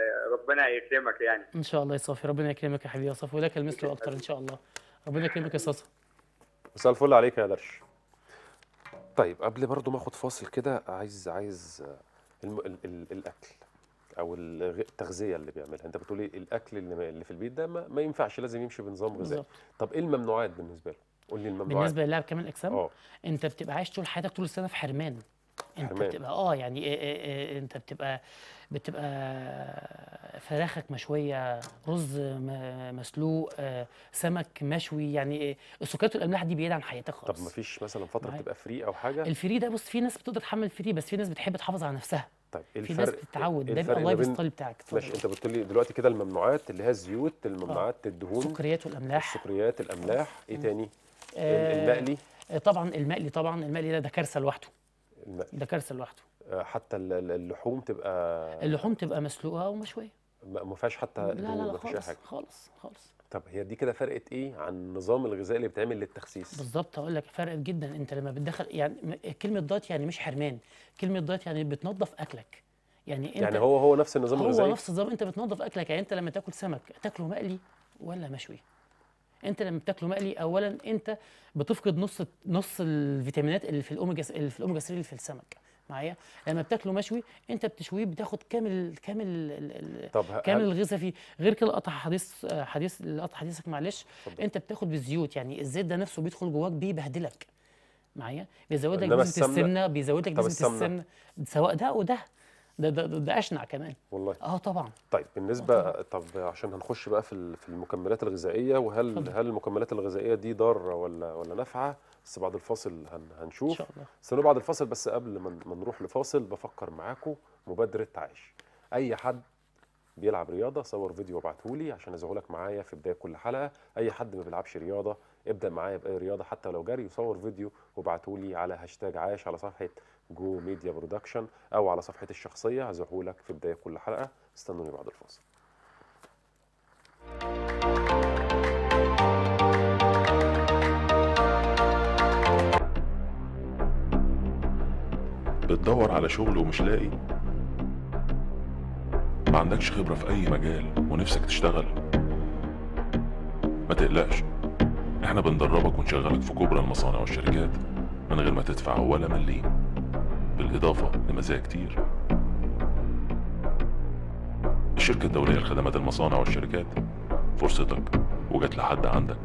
ربنا يكرمك يعني
ان شاء الله يا صافي ربنا يكرمك يا حبيبي يا صافي ولك المثل واكتر ان شاء الله ربنا يكرمك يا صاصا
مساء الفل عليك يا درش طيب قبل برضو ما اخد فاصل كده عايز عايز آه، الم... ال... ال... الاكل او الغ- التغذيه اللي بيعملها انت بتقولي الاكل اللي, اللي في البيت ده ما, ما ينفعش لازم يمشي بنظام غذائي
بالظبط
طب ايه الممنوعات بالنسبه له قول لي الممنوعات
بالنسبه للاعب كمال اجسام
اه
انت بتبقى عايش طول حياتك طول السنه في حرمان انت
حرمان.
بتبقى اه يعني إيه إيه إيه انت بتبقى بتبقى فراخك مشويه رز م- مسلوق آه، سمك مشوي يعني إيه السكريات والاملاح دي بعيده عن حياتك
طب
خالص
ما فيش مثلا فتره
معايا.
تبقى فري او حاجه
الفري ده بص في ناس بتقدر تحمل الفري بس في ناس بتحب تحافظ على نفسها
طيب ايه
في
الفرق
ناس بتتعود
إيه
ده بيبقى
الفرق ما
اللايف
بين-
ستايل بتاعك
ماشي
اتفضل.
انت قلت لي دلوقتي كده الممنوعات اللي هي الزيوت الممنوعات الدهون
السكريات والاملاح
السكريات الاملاح ايه تاني
آه،
المقلي
آه، طبعا المقلي طبعا المقلي ده ده كارثه لوحده
المقلي
ده كارثه لوحده
آه، حتى ال- ال- اللحوم تبقى
اللحوم تبقى مسلوقه ومشويه
ما ما فيهاش حتى
لا
دهون
لا لا
ما فيهاش اي
خالص
حاجه
خالص خالص
طب هي دي كده فرقت ايه عن النظام الغذائي اللي بيتعمل للتخسيس
بالظبط هقول لك فرقت جدا انت لما بتدخل يعني م- كلمه دايت يعني مش حرمان كلمه دايت يعني بتنظف اكلك يعني انت
يعني هو هو نفس النظام
هو
الغذائي
نفس النظام انت بتنظف اكلك يعني انت لما تاكل سمك تاكله مقلي ولا مشوي انت لما بتاكله مقلي اولا انت بتفقد نص نص الفيتامينات اللي في الاوميجا اللي في الاوميجا 3 اللي في السمك معايا لما بتاكله مشوي انت بتشويه بتاخد كامل كامل ال- ال-
طب ه-
كامل
هل-
الغذاء فيه غير كده قطع حديث آه، حديث قطع حديثك معلش
اتفضل.
انت بتاخد بالزيوت يعني الزيت ده نفسه بيدخل جواك بيبهدلك معايا بيزود لك
إنما
نسبه
السمنة-
السمنه بيزود لك
طب
نسبه
السمنة؟
السمنه سواء ده وده ده ده, ده, ده اشنع كمان
والله
اه طبعا
طيب بالنسبه طب عشان هنخش بقى في ال- في المكملات الغذائيه وهل
اتفضل.
هل المكملات الغذائيه دي ضاره ولا ولا نافعه بس بعد الفاصل هن
ان
هنشوف
شاء الله
استنوا بعد الفاصل بس قبل ما ما نروح لفاصل بفكر معاكم مبادره عاش اي حد بيلعب رياضه صور فيديو وابعته لي عشان ازعه لك معايا في بدايه كل حلقه اي حد ما بيلعبش رياضه ابدا معايا باي رياضه حتى لو جري وصور فيديو وابعته لي على هاشتاج عاش على صفحه جو ميديا برودكشن او على صفحتي الشخصيه هزعه لك في بدايه كل حلقه استنوني بعد الفاصل
بتدور على شغل ومش لاقي ما عندكش خبرة في أي مجال ونفسك تشتغل ما تقلقش احنا بندربك ونشغلك في كبرى المصانع والشركات من غير ما تدفع ولا مليم بالإضافة لمزايا كتير الشركة الدولية لخدمات المصانع والشركات فرصتك وجت لحد عندك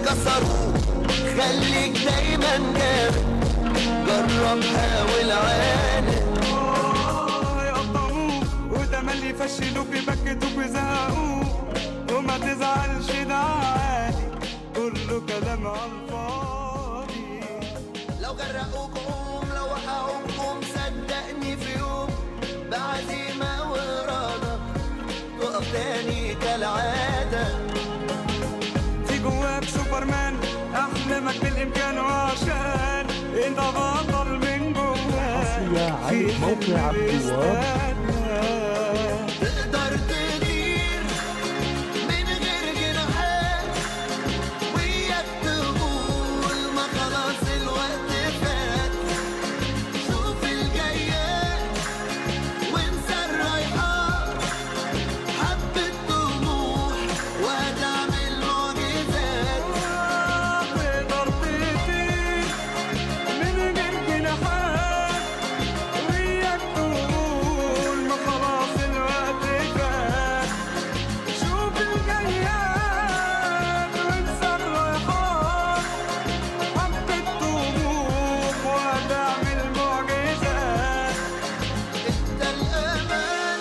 كسروك خليك دايما جامد جرب حاول عاند
يقطعوك وتملي يفشلوك يبكتوك ويزهقوك وما تزعلش ده عادي كله كلام على الفاضي
لو غرقوك قوم لو وقعوك قوم صدقني في يوم بعزيمة وإرادة تقف تاني كالعادة
في جواك سوبرمان احلامك بالامكان وعشان انت بطل من جواك
على موقع عبد الوهاب
تقدر تطير من غير جناحات وياك تقول ما خلاص الوقت فات شوف الجايات وانسى الرايحات حبة طموح وهتعمل معجزات
تقدر تطير من غير جناحات وياك تقول ما خلاص الوقت فات شوف الجياد وانسى الرايحات حبة طموح وهتعمل معجزات
انت الأمان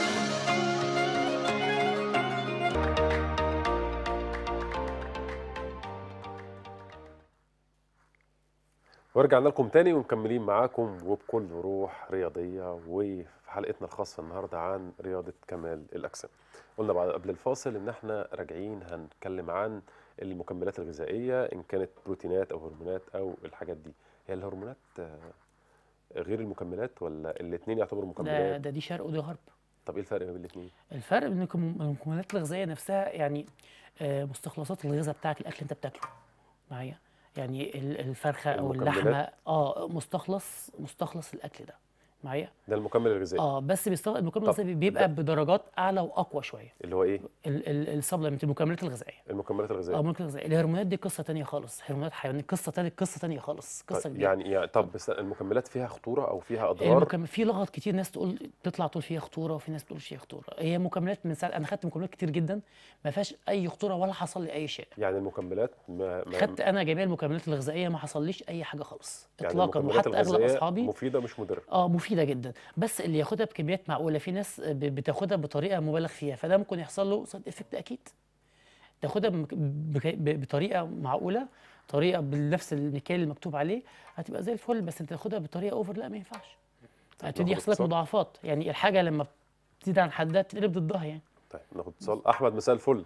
ورجعنا لكم تاني ومكملين معاكم وبكل روح رياضية وفي حلقتنا الخاصة النهاردة عن رياضة كمال الأجسام قلنا بعد قبل الفاصل إن إحنا راجعين هنتكلم عن المكملات الغذائية إن كانت بروتينات أو هرمونات أو الحاجات دي هي الهرمونات آه، غير المكملات ولا الاتنين يعتبروا
ده
مكملات
ده دي شرق ودي غرب
طب إيه الفرق بين الاتنين؟
الفرق بين المكم- المكملات الغذائيه نفسها يعني آه، مستخلصات الغذاء بتاعك الاكل اللي انت بتاكله معايا يعني ال- الفرخه او
المكملات؟
اللحمه اه مستخلص مستخلص الاكل ده معايا
ده المكمل الغذائي
اه بس بيستخدم المكمل
طب
الغذائي بيبقى بدرجات اعلى واقوى شويه
اللي هو إيه؟
السبلمنت المكملات الغذائيه
المكملات
اه
الغذائية
المكملات الغذائيه الهرمونات دي قصه تانية خالص هرمونات حيوانيه قصه تانية قصه تانية خالص قصه
طيب
كبيره
يعني يعني طب بس المكملات فيها خطورة أو فيها أضرار
المكمل في لغط كتير ناس تقول تطلع تقول فيها خطوره وفي ناس تقول فيها خطوره هي مكملات من ساعه انا خدت مكملات كتير جدا ما فيهاش اي خطوره ولا حصل لي اي شيء
يعني المكملات ما ما
خدت انا جميع المكملات الغذائيه ما حصليش اي حاجه خالص
يعني
اطلاقا
المكملات
وحتى اغلب
الغذائية
اصحابي
مفيدة مش مضرة
اه مفيده جدا بس اللي ياخدها بكميات معقوله في ناس ب- بتاخدها بطريقه مبالغ فيها فده ممكن يحصل له سايد افكت اكيد تاخدها بمك- بك- ب- بطريقه معقوله طريقه بنفس المكيال المكتوب عليه هتبقى زي الفل بس انت تاخدها بطريقه اوفر لا ما ينفعش هتبتدي
ناخد
يحصل لك
اتصال.
مضاعفات يعني الحاجه لما بتزيد عن حدها بتقلب ضدها يعني
طيب ناخد اتصال أحمد مساء الفل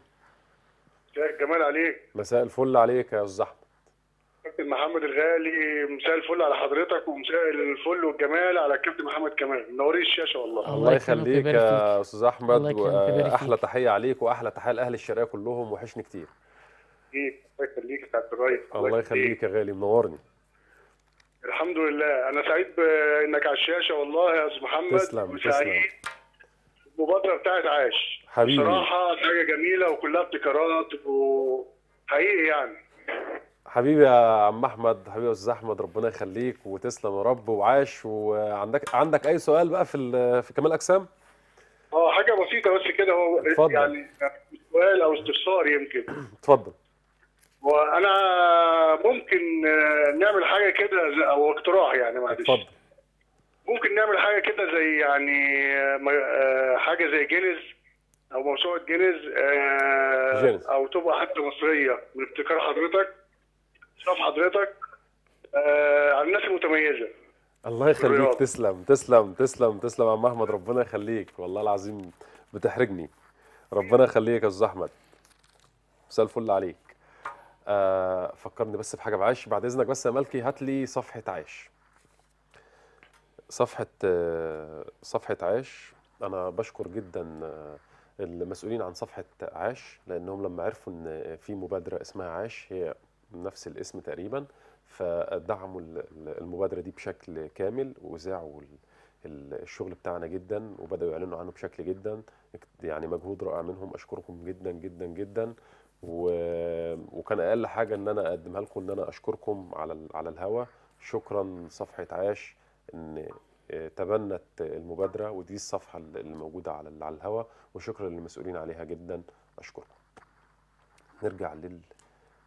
جمال عليك
مساء الفل عليك يا أستاذ أحمد
كابتن محمد الغالي مساء الفل على حضرتك ومساء الفل والجمال على الكابتن محمد كمال منورين الشاشه والله
الله
يكرمك
يخليك
ويبارك فيك.
يا استاذ احمد
الله يكرمك ويبارك
واحلى
فيك.
تحيه عليك واحلى تحيه لاهل الشرقيه كلهم وحشني كتير
ايه الله يخليك يا سعاده الريس
الله يخليك يا غالي منورني
الحمد لله انا سعيد بانك على الشاشه والله يا استاذ محمد
تسلم،
وسعيد المبادره بتاعت عاش
حبيبي.
بصراحه حاجه جميله وكلها ابتكارات وحقيقي يعني
حبيبي يا عم احمد حبيبي يا استاذ احمد ربنا يخليك وتسلم يا رب وعاش وعندك عندك اي سؤال بقى في ال- في كمال اجسام
اه حاجه بسيطه بس كده هو
اتفضل.
يعني سؤال او استفسار يمكن
اتفضل
وانا ممكن آه، نعمل حاجه كده زي- او اقتراح يعني معلش
اتفضل
ممكن نعمل حاجه كده زي يعني آه، ما- آه، حاجه زي جينيز او موسوعه جينيز آه،
جينيز.
او تبقى حتى مصريه من ابتكار حضرتك صف حضرتك آه، على الناس المتميزه
الله يخليك
الرياضة.
تسلم تسلم تسلم تسلم يا عم احمد ربنا يخليك والله العظيم بتحرجني ربنا يخليك يا استاذ احمد مساء الفل عليك آه فكرني بس بحاجه بعيش بعد اذنك بس يا ملكي هات لي صفحه عيش صفحه آه صفحه عيش انا بشكر جدا آه المسؤولين عن صفحه عاش لانهم لما عرفوا ان في مبادره اسمها عاش هي نفس الاسم تقريبا فدعموا ال- ال- المبادره دي بشكل كامل واذاعوا ال- ال- الشغل بتاعنا جدا وبداوا يعلنوا عنه بشكل جدا يعني مجهود رائع منهم اشكركم جدا جدا جدا و... وكان اقل حاجه ان انا اقدمها لكم ان انا اشكركم على ال... على الهوا شكرا صفحه عاش ان آه، تبنت المبادره ودي الصفحه اللي موجوده على ال- على الهوا وشكرا للمسؤولين عليها جدا اشكركم نرجع لل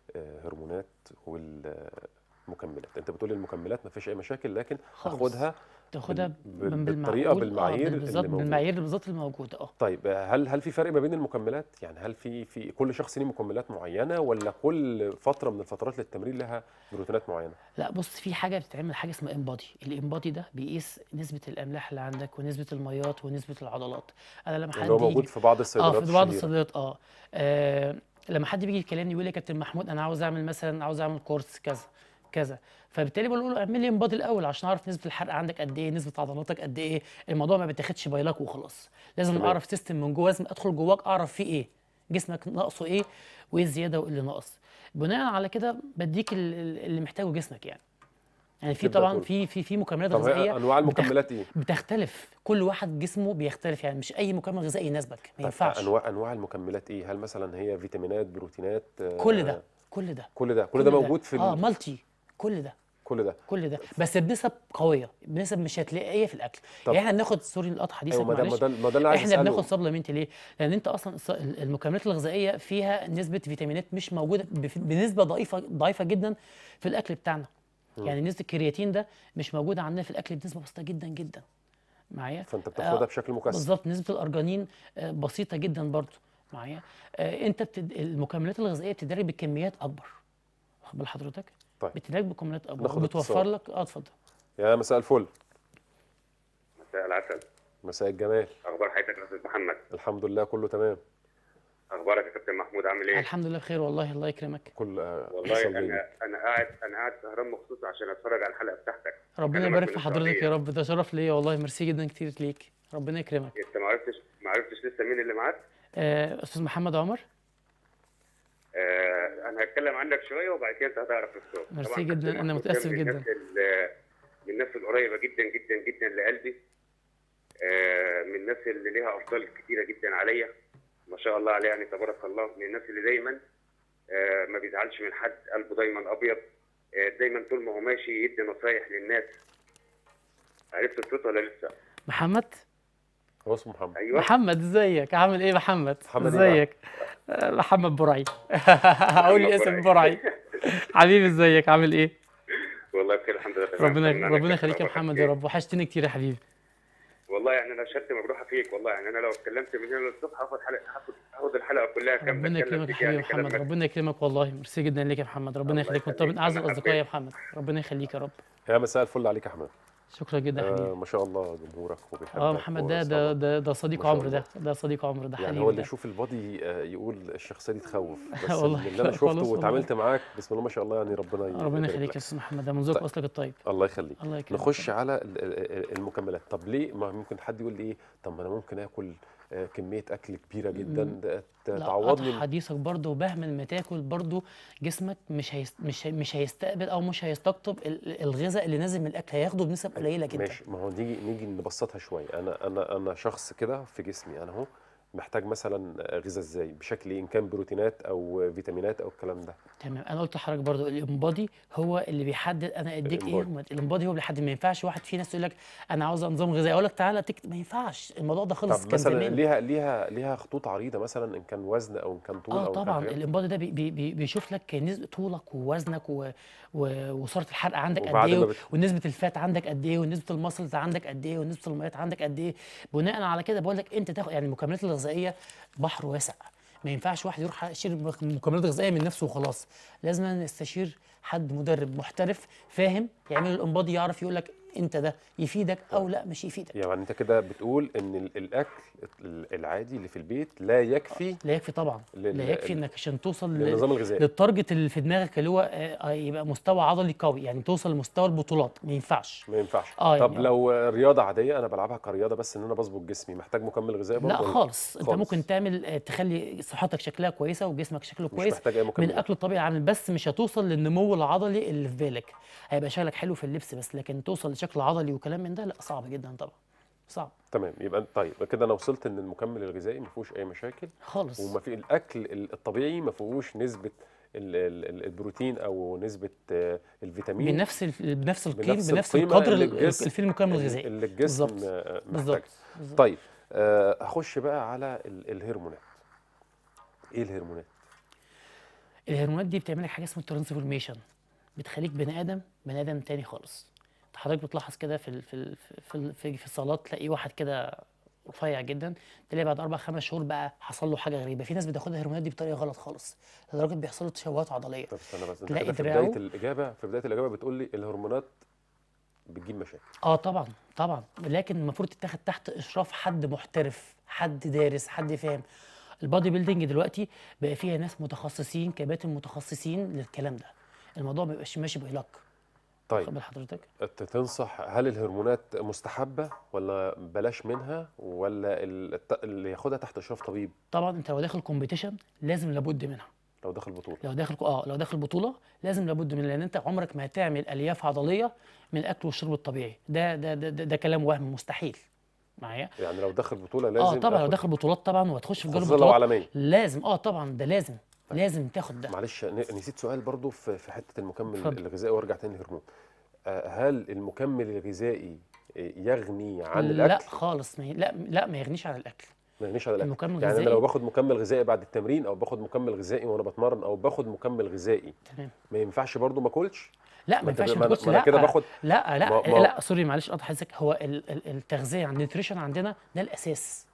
آه، هرمونات والمكملات انت بتقول المكملات ما فيش اي مشاكل لكن
خالص.
اخدها
تاخدها
بال-
من
بالطريقة،
بالمعقول-
بالمعايير
آه
اللي
بالظبط
موجودة.
بالمعايير بالظبط الموجوده اه
طيب آه، هل هل في فرق ما بين المكملات يعني هل في في كل شخص ليه مكملات معينه ولا كل فتره من الفترات للتمرين لها بروتينات معينه
لا بص في حاجه بتتعمل حاجه اسمها امبادي الامبادي ده بيقيس نسبه الاملاح اللي عندك ونسبه الميات ونسبه العضلات انا لما حد
اللي هو موجود
يجي
في بعض
اه
الصيدليات
في بعض
الشهيرة.
الصيدليات اه, آه لما حد بيجي يكلمني يقول لي يا كابتن محمود انا عاوز اعمل مثلا عاوز اعمل كورس كذا كذا فبالتالي بقول له اعمل لي امبادي الاول عشان اعرف نسبه الحرق عندك قد ايه نسبه عضلاتك قد ايه الموضوع ما بيتاخدش بايلك وخلاص لازم
تمام.
اعرف سيستم من جوه لازم ادخل جواك اعرف فيه ايه جسمك ناقصه ايه وايه الزياده وايه اللي ناقص بناء على كده بديك ال- ال- اللي محتاجه جسمك يعني يعني في
تبدأ
طبعا
تقول.
في في في مكملات
طب هي
غذائيه
انواع
بتخ-
المكملات ايه
بتختلف كل واحد جسمه بيختلف يعني مش اي مكمل غذائي يناسبك ما
طيب
ينفعش
انواع انواع المكملات ايه هل مثلا هي فيتامينات بروتينات آه،
كل ده كل ده
كل ده كل ده موجود في ال-
اه مالتي كل ده
كل ده
كل ده بس بنسب قويه بنسب مش هتلاقيه في الاكل
طب-
يعني احنا بناخد سوري القطع حديثك
ايوه ما ده ما
معلش
ده ما ده اللي عايز
احنا
اساله
بناخد سبلمنت ليه؟ لان انت اصلا الص- المكملات الغذائيه فيها نسبه فيتامينات مش موجوده بف- بنسبه ضعيفه ضعيفه جدا في الاكل بتاعنا يعني نسبه الكرياتين ده مش موجوده عندنا في الاكل بنسبه بسيطه جدا جدا معايا
فانت بتاخدها
آه،
بشكل مكثف
بالظبط نسبه الارجانين آه، بسيطه جدا برضو معايا آه، انت بتد... المكملات الغذائيه بتدرج بكميات اكبر واخد بال حضرتك
طيب.
بتدرج بكميات اكبر
ناخد
بتوفر
اتصال.
لك اه اتفضل
يا مساء الفل
مساء العسل
مساء الجمال
اخبار حياتك يا استاذ محمد
الحمد لله كله تمام
اخبارك يا كابتن محمود عامل ايه
الحمد لله بخير والله الله يكرمك
كل آه،
والله
اتصال
انا
بينا.
انا قاعد انا قاعد سهران مخصوص عشان اتفرج على الحلقه بتاعتك
ربنا
بكلمك
يبارك
من
في حضرتك
السعودية.
يا رب ده شرف ليا والله ميرسي جدا كتير ليك ربنا يكرمك
انت ما عرفتش ما عرفتش لسه مين اللي معاك
آه، استاذ محمد عمر
آه انا هتكلم عنك شويه وبعد كده انت هتعرف الصوت
ميرسي
طبعاً
جداً،
كابتن
أنا
محمود
متأسف
كان من
جداً.
الناس ال- من الناس القريبه جدا جدا جدا لقلبي آه من الناس اللي ليها افضال كتيره جدا عليا ما شاء الله عليه يعني تبارك الله من الناس اللي دايما آه ما بيزعلش من حد قلبه دايما ابيض آه دايما طول ما هو ماشي يدي نصايح للناس عرفت الصوت ولا لسه؟
محمد
هو اسمه محمد
ايوه
محمد ازيك عامل ايه محمد
محمد إيه
ازيك آه، محمد برعي اقول لي اسم
برعي.
برعي حبيبي ازيك عامل ايه
والله بخير الحمد لله تمام.
ربنا
طمنا عنك
ربنا يخليك يا
أخبارك
محمد
إيه؟
يا رب وحشتني كتير يا حبيبي
والله يعني انا شهادتي مجروحه فيك والله يعني انا لو اتكلمت من هنا للصبح هاخد حلقه هاخد هاخد الحلقه كلها كامله
ربنا
أتكلم
يكرمك يا
فيك يعني
حبيبي محمد
كلام
ربنا يكرمك والله ميرسي جدا ليك يا محمد ربنا
الله
يخليك وانت
يخليك.
من اعز
أنا
الاصدقاء يا
حبيت.
محمد ربنا يخليك يا رب
يا مساء الفل عليك يا احمد
شكرا جدا يا
آه
حبيبي
ما شاء الله جمهورك وبيحبك
اه محمد ده ده
وأصحابك.
ده, ده صديق
ما شاء
عمر ده
الله.
ده صديق عمر ده
يعني
حبيبي
هو اللي
ده.
يشوف البادي آه، يقول الشخصيه دي تخوف بس
والله
من اللي انا
لا
شفته
خالص والله.
واتعاملت معاك بسم الله ما شاء الله يعني ربنا ي-
ربنا
يبارك
يخليك
لك.
يا استاذ محمد ده من ذوق
طيب.
واصلك الطيب
الله يخليك
الله يكرمك
نخش على ال- ال- ال- المكملات طب ليه ما ممكن حد يقول لي ايه طب ما انا ممكن اكل آه، كميه اكل كبيره جدا
مم.
ده ت-
لا
تعوضني
قطع حديثك برضه مهما ما تاكل برضه جسمك مش هيست... مش هي... مش هيستقبل او مش هيستقطب ال- الغذاء اللي نازل من الاكل هياخده بنسب قليله جدا
ماشي ما هو نيجي نيجي نبسطها شويه انا انا انا شخص كده في جسمي انا اهو محتاج مثلا غذاء ازاي بشكل إيه؟ ان كان بروتينات او فيتامينات او الكلام ده
تمام انا قلت لحضرتك برضو الامبادي هو اللي بيحدد انا اديك ايه
الإمبادي.
وما- الامبادي هو اللي بيحدد ما ينفعش واحد في ناس يقول لك انا عاوز نظام غذائي اقول لك تعالى تكتب ما ينفعش الموضوع ده خلص
طب
كان
مثلا
زمان
ليها ليها ليها خطوط عريضه مثلا ان كان وزن او ان كان طول
اه
او إن كان
طبعا
حاجات؟
الامبادي ده بي بي بي بيشوف لك نسبه طولك ووزنك و... و... وسرعه الحرق عندك قد
وبعد
ايه
ما
و...
بت-
ونسبه الفات عندك قد ايه ونسبه المسلز عندك قد ايه ونسبه الميات عندك قد ايه بناء على كده بقول لك انت تاخد يعني المكملات الغذائيه بحر واسع ما ينفعش واحد يروح يشتري مك- مكملات غذائيه من نفسه وخلاص لازم نستشير حد مدرب محترف فاهم يعمل الانبادي يعرف يقول لك انت ده يفيدك او لا مش يفيدك
يعني انت كده بتقول ان ال- الاكل ال- العادي اللي في البيت لا يكفي
لا يكفي طبعا
لل-
لا يكفي انك عشان توصل ل-
للنظام الغذائي
للتارجت اللي في دماغك اللي هو آه، آه، يبقى مستوى عضلي قوي يعني توصل لمستوى البطولات ما ينفعش
ما ينفعش
آه،
طب
يعني-
لو رياضه عاديه انا بلعبها كرياضه بس ان انا بظبط جسمي محتاج مكمل غذائي برضه
لا
ولا
خالص انت
خالص.
ممكن تعمل آه، تخلي صحتك شكلها كويسه وجسمك شكله
مش
كويس
محتاج اي
من
مكمل
الاكل الطبيعي عامل بس مش هتوصل للنمو العضلي اللي في بالك هيبقى شكلك حلو في اللبس بس لكن توصل لشكل عضلي وكلام من ده لا صعب جدا طبعا صعب
تمام يبقى طيب كده انا وصلت ان المكمل الغذائي ما فيهوش اي مشاكل
خالص
وما في الاكل ال- الطبيعي ما فيهوش نسبه ال- ال- ال- البروتين او نسبه آه، الفيتامين
بنفس ال- بنفس القيم
بنفس
بنفس
القيمة
القدر
اللي
ال-
الجسم-
اللي في المكمل
اللي-
الغذائي
اللي الجسم
بالظبط.
آه، محتاج
بالظبط بالظبط.
طيب آه، هخش بقى على ال- الهرمونات ايه الهرمونات
الهرمونات دي بتعمل لك حاجه اسمها ترانسفورميشن بتخليك بني ادم بني ادم تاني خالص انت حضرتك بتلاحظ كده في ال في ال في ال في, في الصالات تلاقي واحد كده رفيع جدا تلاقي بعد اربع خمس شهور بقى حصل له حاجه غريبه في ناس بتاخد الهرمونات دي بطريقه غلط خالص لدرجه بيحصل له تشوهات عضليه
طب استنى بس انت
تلاقي
كده في
دراعه-
بدايه الاجابه في بدايه الاجابه بتقول لي الهرمونات بتجيب مشاكل
اه طبعا طبعا لكن المفروض تتاخد تحت اشراف حد محترف حد دارس حد فاهم البادي بيلدينج دلوقتي بقى فيها ناس متخصصين كباتن متخصصين للكلام ده الموضوع ما بيبقاش ماشي باي
طيب
خد بال حضرتك
ت- تنصح هل الهرمونات مستحبه ولا بلاش منها ولا ال- الت- اللي ياخدها تحت اشراف طبيب
طبعا انت لو داخل كومبيتيشن لازم لابد منها
لو دخل بطوله
لو داخل اه لو داخل بطوله لازم لابد منها لان انت عمرك ما هتعمل الياف عضليه من الاكل والشرب الطبيعي ده ده ده, ده, ده كلام وهم مستحيل معايا
يعني لو دخل بطوله لازم
اه طبعا لو
آخد-
داخل بطولات طبعا وهتخش في جانب
خصوصا لو
بطولات
عالميه
لازم اه طبعا ده لازم لازم تاخد ده
معلش ن- نسيت سؤال برضو في في حته المكمل
اتفضل.
الغذائي وارجع تاني للهرمون آه، هل المكمل الغذائي يغني عن
لا
الاكل
خالص ما ي... لا لا ما يغنيش عن الاكل
ما يغنيش عن الاكل
المكمل
يعني انا
الغذائي-
لو باخد مكمل غذائي بعد التمرين او باخد مكمل غذائي وانا بتمرن او باخد مكمل غذائي
تمام
ما ينفعش برضو ما اكلش
لا
ما
ما
أنت
ينفعش
ب-
ما
ما أنا-
تاكلش
ما أنا
لا
كده باخد-
لا لا
ما- ما-
لا سوري معلش قطع حضرتك هو ال... ال... التغذيه عند النيوتريشن عندنا ده الاساس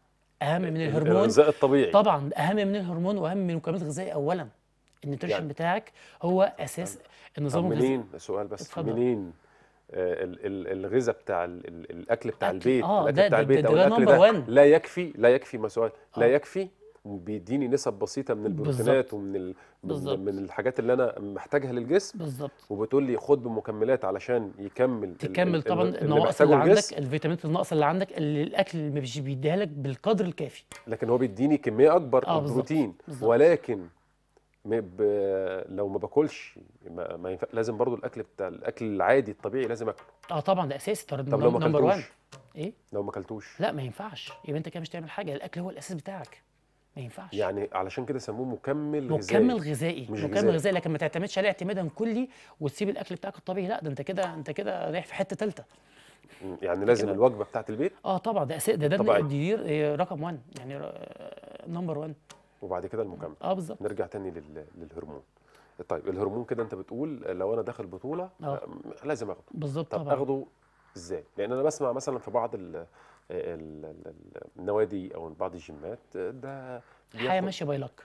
اهم من الهرمون
الغذاء الطبيعي
طبعا اهم من الهرمون واهم من المكملات الغذائيه اولا النيوتريشن
يعني-
بتاعك هو اساس
طب
النظام الغذائي
منين سؤال بس
اتفضل.
منين آه، ال- ال- الغذاء بتاع ال- ال- الاكل بتاع
أكل.
البيت
آه،
الاكل
ده-
بتاع
ده-
البيت
ده-
او
ده
الاكل
number
ده
one.
لا يكفي لا يكفي ما سؤال لا
آه.
يكفي وبيديني نسب بسيطه من البروتينات
بالظبط.
ومن ال...
بالظبط.
من, من الحاجات اللي انا محتاجها للجسم
بالظبط
وبتقول لي خد بمكملات علشان يكمل ال-
تكمل
ال-
طبعا
اللي
النواقص
محتاجه
اللي عندك
الجسم
الفيتامينات الناقصه اللي عندك اللي الاكل مش بيديها لك بالقدر الكافي
لكن هو بيديني كميه اكبر
آه،
من
بالظبط.
البروتين
بالظبط.
ولكن م- ب... لو ما باكلش ما, ما ينفع لازم برضو الاكل بتاع الاكل العادي الطبيعي لازم اكله
اه طبعا ده اساسي
طب لو ما
نمبر 1
اكلتوش
ايه
لو ما اكلتوش
لا ما ينفعش يبقى انت كده مش تعمل حاجه الاكل هو الاساس بتاعك ما ينفعش
يعني علشان كده سموه مكمل غذائي
مكمل غذائي
مش
مكمل
غذائي.
غذائي لكن ما تعتمدش عليه اعتمادا كلي وتسيب الاكل بتاعك الطبيعي لا ده انت كده انت كده رايح في حته ثالثه
يعني لازم
كده.
الوجبه بتاعت البيت
اه طبعا ده اساس ده ده
طبيعي.
دي دي رقم 1 يعني نمبر 1
وبعد كده المكمل
اه بالظبط
نرجع تاني لل... للهرمون طيب الهرمون كده انت بتقول لو انا داخل بطوله
آه.
آه، لازم اخده
بالظبط
طب
طبعا
اخده ازاي لان انا بسمع مثلا في بعض ال... ال... ال... النوادي او بعض الجيمات آه، ده
الحياه
بياخد-
ماشيه باي لك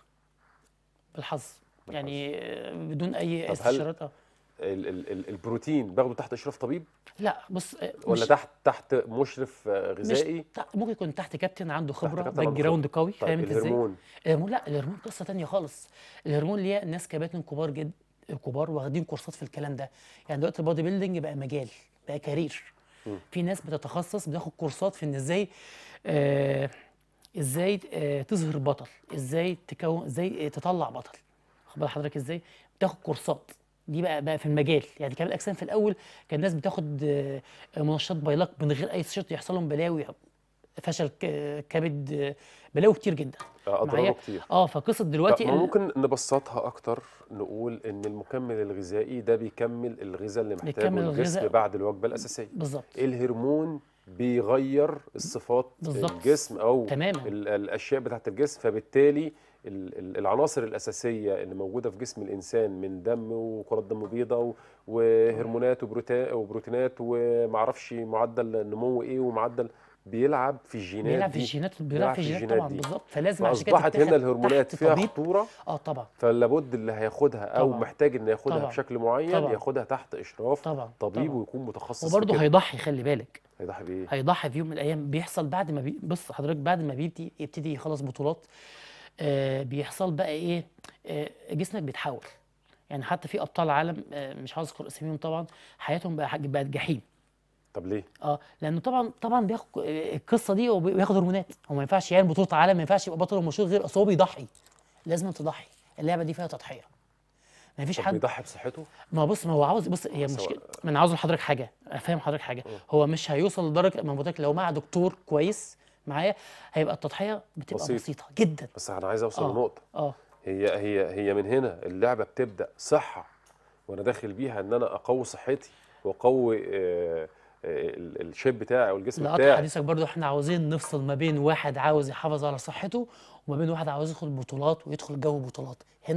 بالحظ يعني آه، بدون اي
طب هل-
استشارات اه
ال... ال... ال- البروتين باخده تحت اشراف طبيب
لا بص آه،
ولا
مش-
تحت تحت مشرف آه،
مش
غذائي
تحت- ممكن يكون تحت كابتن عنده خبره
كابتن
باك
عنده
جراوند قوي
طيب
فاهم انت ازاي؟
الهرمون
الهرمون لا الهرمون قصه تانية خالص الهرمون ليه ناس كباتن كبار جد كبار واخدين كورسات في الكلام ده يعني دلوقتي البادي بيلدينج بقى مجال بقى كارير
مم.
في ناس بتتخصص بتاخد كورسات في ان ازاي آه ازاي آه تظهر بطل ازاي تكون ازاي تطلع بطل واخد بال حضرتك ازاي بتاخد كورسات دي بقى بقى في المجال يعني كمال الاجسام في الاول كان الناس بتاخد آه، منشطات بايلق من غير اي استشارة يحصل لهم بلاوي فشل ك- كبد آه، بلاوي كتير جدا
آه، اضراره
معايا؟
كتير
اه فقصه دلوقتي
طب ما
ال-
ممكن نبسطها اكتر نقول ان المكمل الغذائي ده بيكمل الغذاء اللي محتاجه
بيكمل
الجسم
الغذاء.
بعد الوجبه الاساسيه
بالظبط
الهرمون بيغير الصفات
بالظبط.
الجسم او
تماما.
ال- الاشياء بتاعت الجسم فبالتالي ال- ال- العناصر الاساسيه اللي موجوده في جسم الانسان من دم وكرات دم بيضاء و- وهرمونات وبروتا- وبروتينات ومعرفش معدل نمو ايه ومعدل بيلعب في الجينات
بيلعب في
دي
الجينات بيلعب في الجينات طبعا
دي.
بالظبط فلازم عشان كده
فاصبحت
تتاخد
هنا الهرمونات
تحت
فيها
طبيب.
خطوره
اه طبعا
فلابد اللي هياخدها او
طبعاً.
محتاج انه ياخدها
طبعاً.
بشكل معين
طبعاً.
ياخدها تحت اشراف
طبعا
طبيب
طبعاً.
ويكون متخصص في
وبرضه
كده.
هيضحي خلي بالك
هيضحي بايه؟
هيضحي في يوم من الايام بيحصل بعد ما بي... بص حضرتك بعد ما بيبتدي يبتدي يخلص بطولات آه بيحصل بقى ايه آه جسمك بيتحول يعني حتى في ابطال عالم آه مش عاوز اذكر اساميهم طبعا حياتهم بقى حاج- بقت جحيم
طب ليه؟
اه لانه طبعا طبعا بياخد آه، القصه دي هو بياخد هرمونات هو ما ينفعش يعمل بطوله عالم ما ينفعش يبقى بطل ومشهور غير اصل هو بيضحي لازم تضحي اللعبه دي فيها تضحيه ما فيش
طب
حد
بيضحي بصحته؟
ما هو بص ما هو عاوز بص هي
سواء-
مشكله ما انا عاوز لحضرتك حاجه افهم حضرتك حاجه هو مش هيوصل لدرجه ما بقولك لو مع دكتور كويس معايا هيبقى التضحيه بتبقى
بسيط.
بسيطه جدا
بس انا عايز اوصل
آه.
لنقطه
اه
هي هي هي من هنا اللعبه بتبدا صحه وانا داخل بيها ان انا اقوي صحتي واقوي آه، آه، ال- الشيب بتاعي او الجسم
لقطع
بتاعي
حديثك برضو احنا عاوزين نفصل ما بين واحد عاوز يحافظ على صحته وما بين واحد عاوز يدخل بطولات ويدخل جو بطولات هنا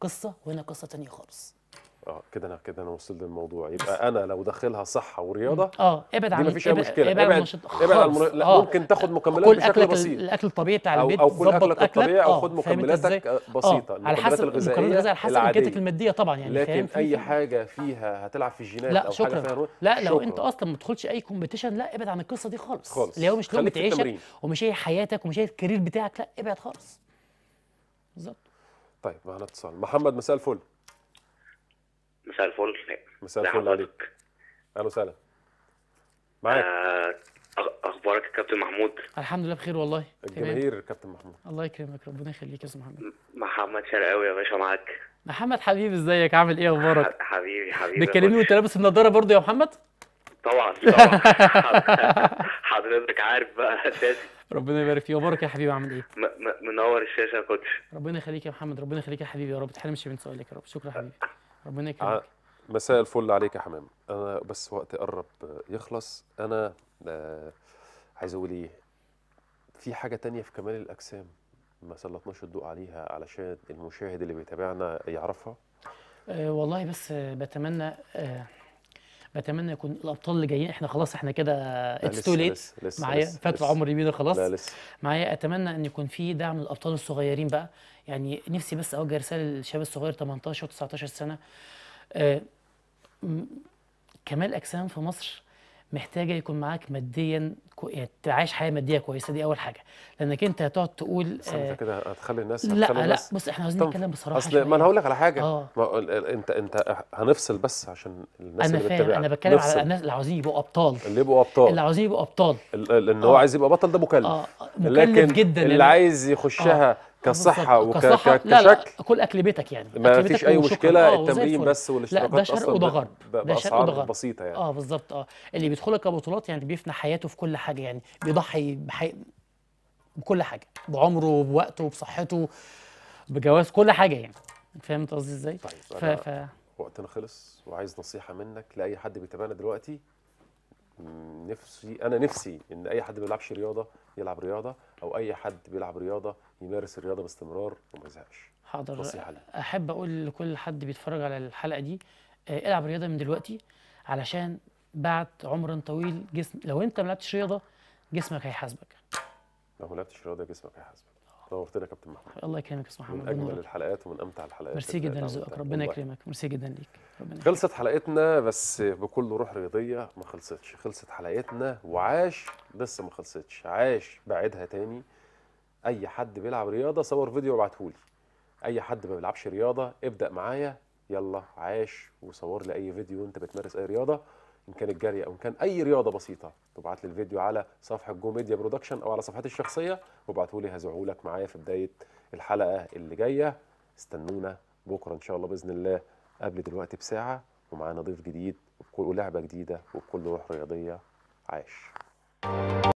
قصه وهنا قصه تانية خالص
اه كده انا كده انا وصلت للموضوع يبقى انا لو داخلها صحه ورياضه
اه ابعد
دي
عن
مفيش اي
ابعد-
مشكله
ابعد عن
ابعد
النشاط
ابعد عن
خالص.
المن... لا
آه.
ممكن تاخد مكملات
كل
بشكل
اكلك
بسيط
الاكل الطبيعي بتاع
او
البيت
او كل
ظبط
اكلك
أكلك.
الطبيعي او
آه،
خد
فاهم أنت إزاي؟
مكملاتك آه، بسيطه
آه. على حسب المكملات الغذائيه على حسب امكانياتك
العاديه
الماديه طبعا يعني
لكن
فاهم؟ في-
اي
في-
حاجه فيها هتلعب في الجينات
لا
او حاجه
شكرا
فيها هرمون،
لا لو
شكراً.
انت اصلا ما تدخلش اي كومبيتيشن لا ابعد عن القصه دي خالص
خالص.
اللي هو مش لقمه
خليك في
عيشك
التمرين.
ومش هي حياتك ومش هي الكارير بتاعك لا ابعد خالص بالظبط
طيب معانا اتصال محمد مساء الفل
مساء الفل
مساء
ازي
الفل عليك
حضرتك؟
اهلا وسهلا معاك
آه، أخ- اخبارك يا كابتن محمود
الحمد لله بخير والله تمام
الجماهير كابتن محمود
الله يكرمك ربنا يخليك يا استاذ محمد
محمد شرقاوي يا باشا معاك
محمد حبيبي ازيك عامل ايه اخبارك
ح- حبيبي حبيبي يا
بتكلمني
باشا.
وانت لابس النضاره برضو يا محمد
طبعا طبعا حضرتك عارف بقى اساسي
ربنا يبارك فيك اخبارك يا حبيبي عامل ايه
م- م- منور الشاشه يا كوتش
ربنا يخليك يا محمد ربنا يخليك يا حبيبي يا رب تحرمش من سؤالك يا رب شكرا حبيبي ربنا
ع-
يكرمك
مساء الفل عليك يا حمام انا بس وقت قرب يخلص انا آه، عايز اقول ايه في حاجه تانية في كمال الاجسام ما سلطناش الضوء عليها علشان المشاهد اللي بيتابعنا يعرفها
أه والله بس آه، بتمنى أه بتمنى يكون الابطال اللي جايين احنا خلاص احنا كده اتس
لسه-
تو ليت
لسه- لسه-
معايا
لسه-
فات
لسه.
عمر يمين خلاص
لا لسه
معايا اتمنى ان يكون في دعم للابطال الصغيرين بقى يعني نفسي بس اوجه رساله للشباب الصغير 18 و19 سنه آه، م- كمال اجسام في مصر محتاجه يكون معاك ماديا كو... يعني تعيش حياه ماديه كويسه دي اول حاجه لانك انت هتقعد تقول
بس انت كده هتخلي الناس
لا
هتخلي
لا
الناس
بص احنا عايزين
طب
نتكلم بصراحه
اصل ما انا
شوية.
هقول لك على حاجه
اه
ما هو ال- ال- انت انت هنفصل بس عشان الناس
انا
اللي
فاهم
بتتابعنا
انا بتكلم
نفصل.
على الناس اللي عاوزين يبقوا ابطال
اللي يبقوا ابطال
اللي عاوزين يبقوا ابطال
ال- ال- ان هو
آه.
عايز يبقى بطل ده مكلف
اه
لكن
مكلف جدا
اللي
لأن-
عايز يخشها
آه،
كصحه
بالظبط.
وك
كصحة،
ك-
لا لا
كشكل
كل اكل بيتك يعني
ما
أكل
فيش
بيتك
اي
وشكراً.
مشكله
آه، وزي
التمرين
الفل.
بس
لا
والاشتراكات
ده شرق
اصلا
وده
ب-
غرب
ب-
ده شرق وده
باسعار
غرب
بسيطه يعني
اه بالظبط اه اللي بيدخلك كبطولات يعني بيفنى حياته في كل حاجه يعني بيضحي بحي... بكل حاجه بعمره بوقته بصحته بجواز كل حاجه يعني فهمت قصدي ازاي؟
طيب
ف...
أنا
ف...
وقتنا خلص وعايز نصيحه منك لاي حد بيتابعنا دلوقتي مم، نفسي انا نفسي ان اي حد ما بيلعبش رياضه يلعب رياضه او اي حد بيلعب رياضه يمارس الرياضه باستمرار وما يزهقش
حاضر
نصيحه ليك
احب اقول لكل حد بيتفرج على الحلقه دي آه، العب رياضه من دلوقتي علشان بعد عمر طويل جسم لو انت ما لعبتش رياضه جسمك هيحاسبك
لو ما لعبتش رياضه جسمك هيحاسبك نورتنا يا كابتن محمود
الله يكرمك يا استاذ محمد
من اجمل
بنورك.
الحلقات ومن امتع الحلقات
ميرسي
اللي
جدا
اتعملت.
لذوقك ربنا
والله.
يكرمك ميرسي جدا ليك ربنا يكرمك
خلصت حلقتنا بس بكل روح رياضية ما خلصتش خلصت حلقتنا وعاش لسه ما خلصتش عاش بعيدها تاني أي حد بيلعب رياضة صور فيديو وابعتهولي أي حد ما بيلعبش رياضة ابدأ معايا يلا عاش وصور لي أي فيديو وأنت بتمارس أي رياضة إن كانت جري أو إن كان أي رياضة بسيطة تبعت لي الفيديو على صفحة جو ميديا برودكشن أو على صفحتي الشخصية وابعتهولي هزعهولك معايا في بداية الحلقة اللي جاية استنونا بكرة إن شاء الله بإذن الله قبل دلوقتي بساعة ومعانا ضيف جديد وبكل- ولعبة جديدة وبكل روح رياضية عاش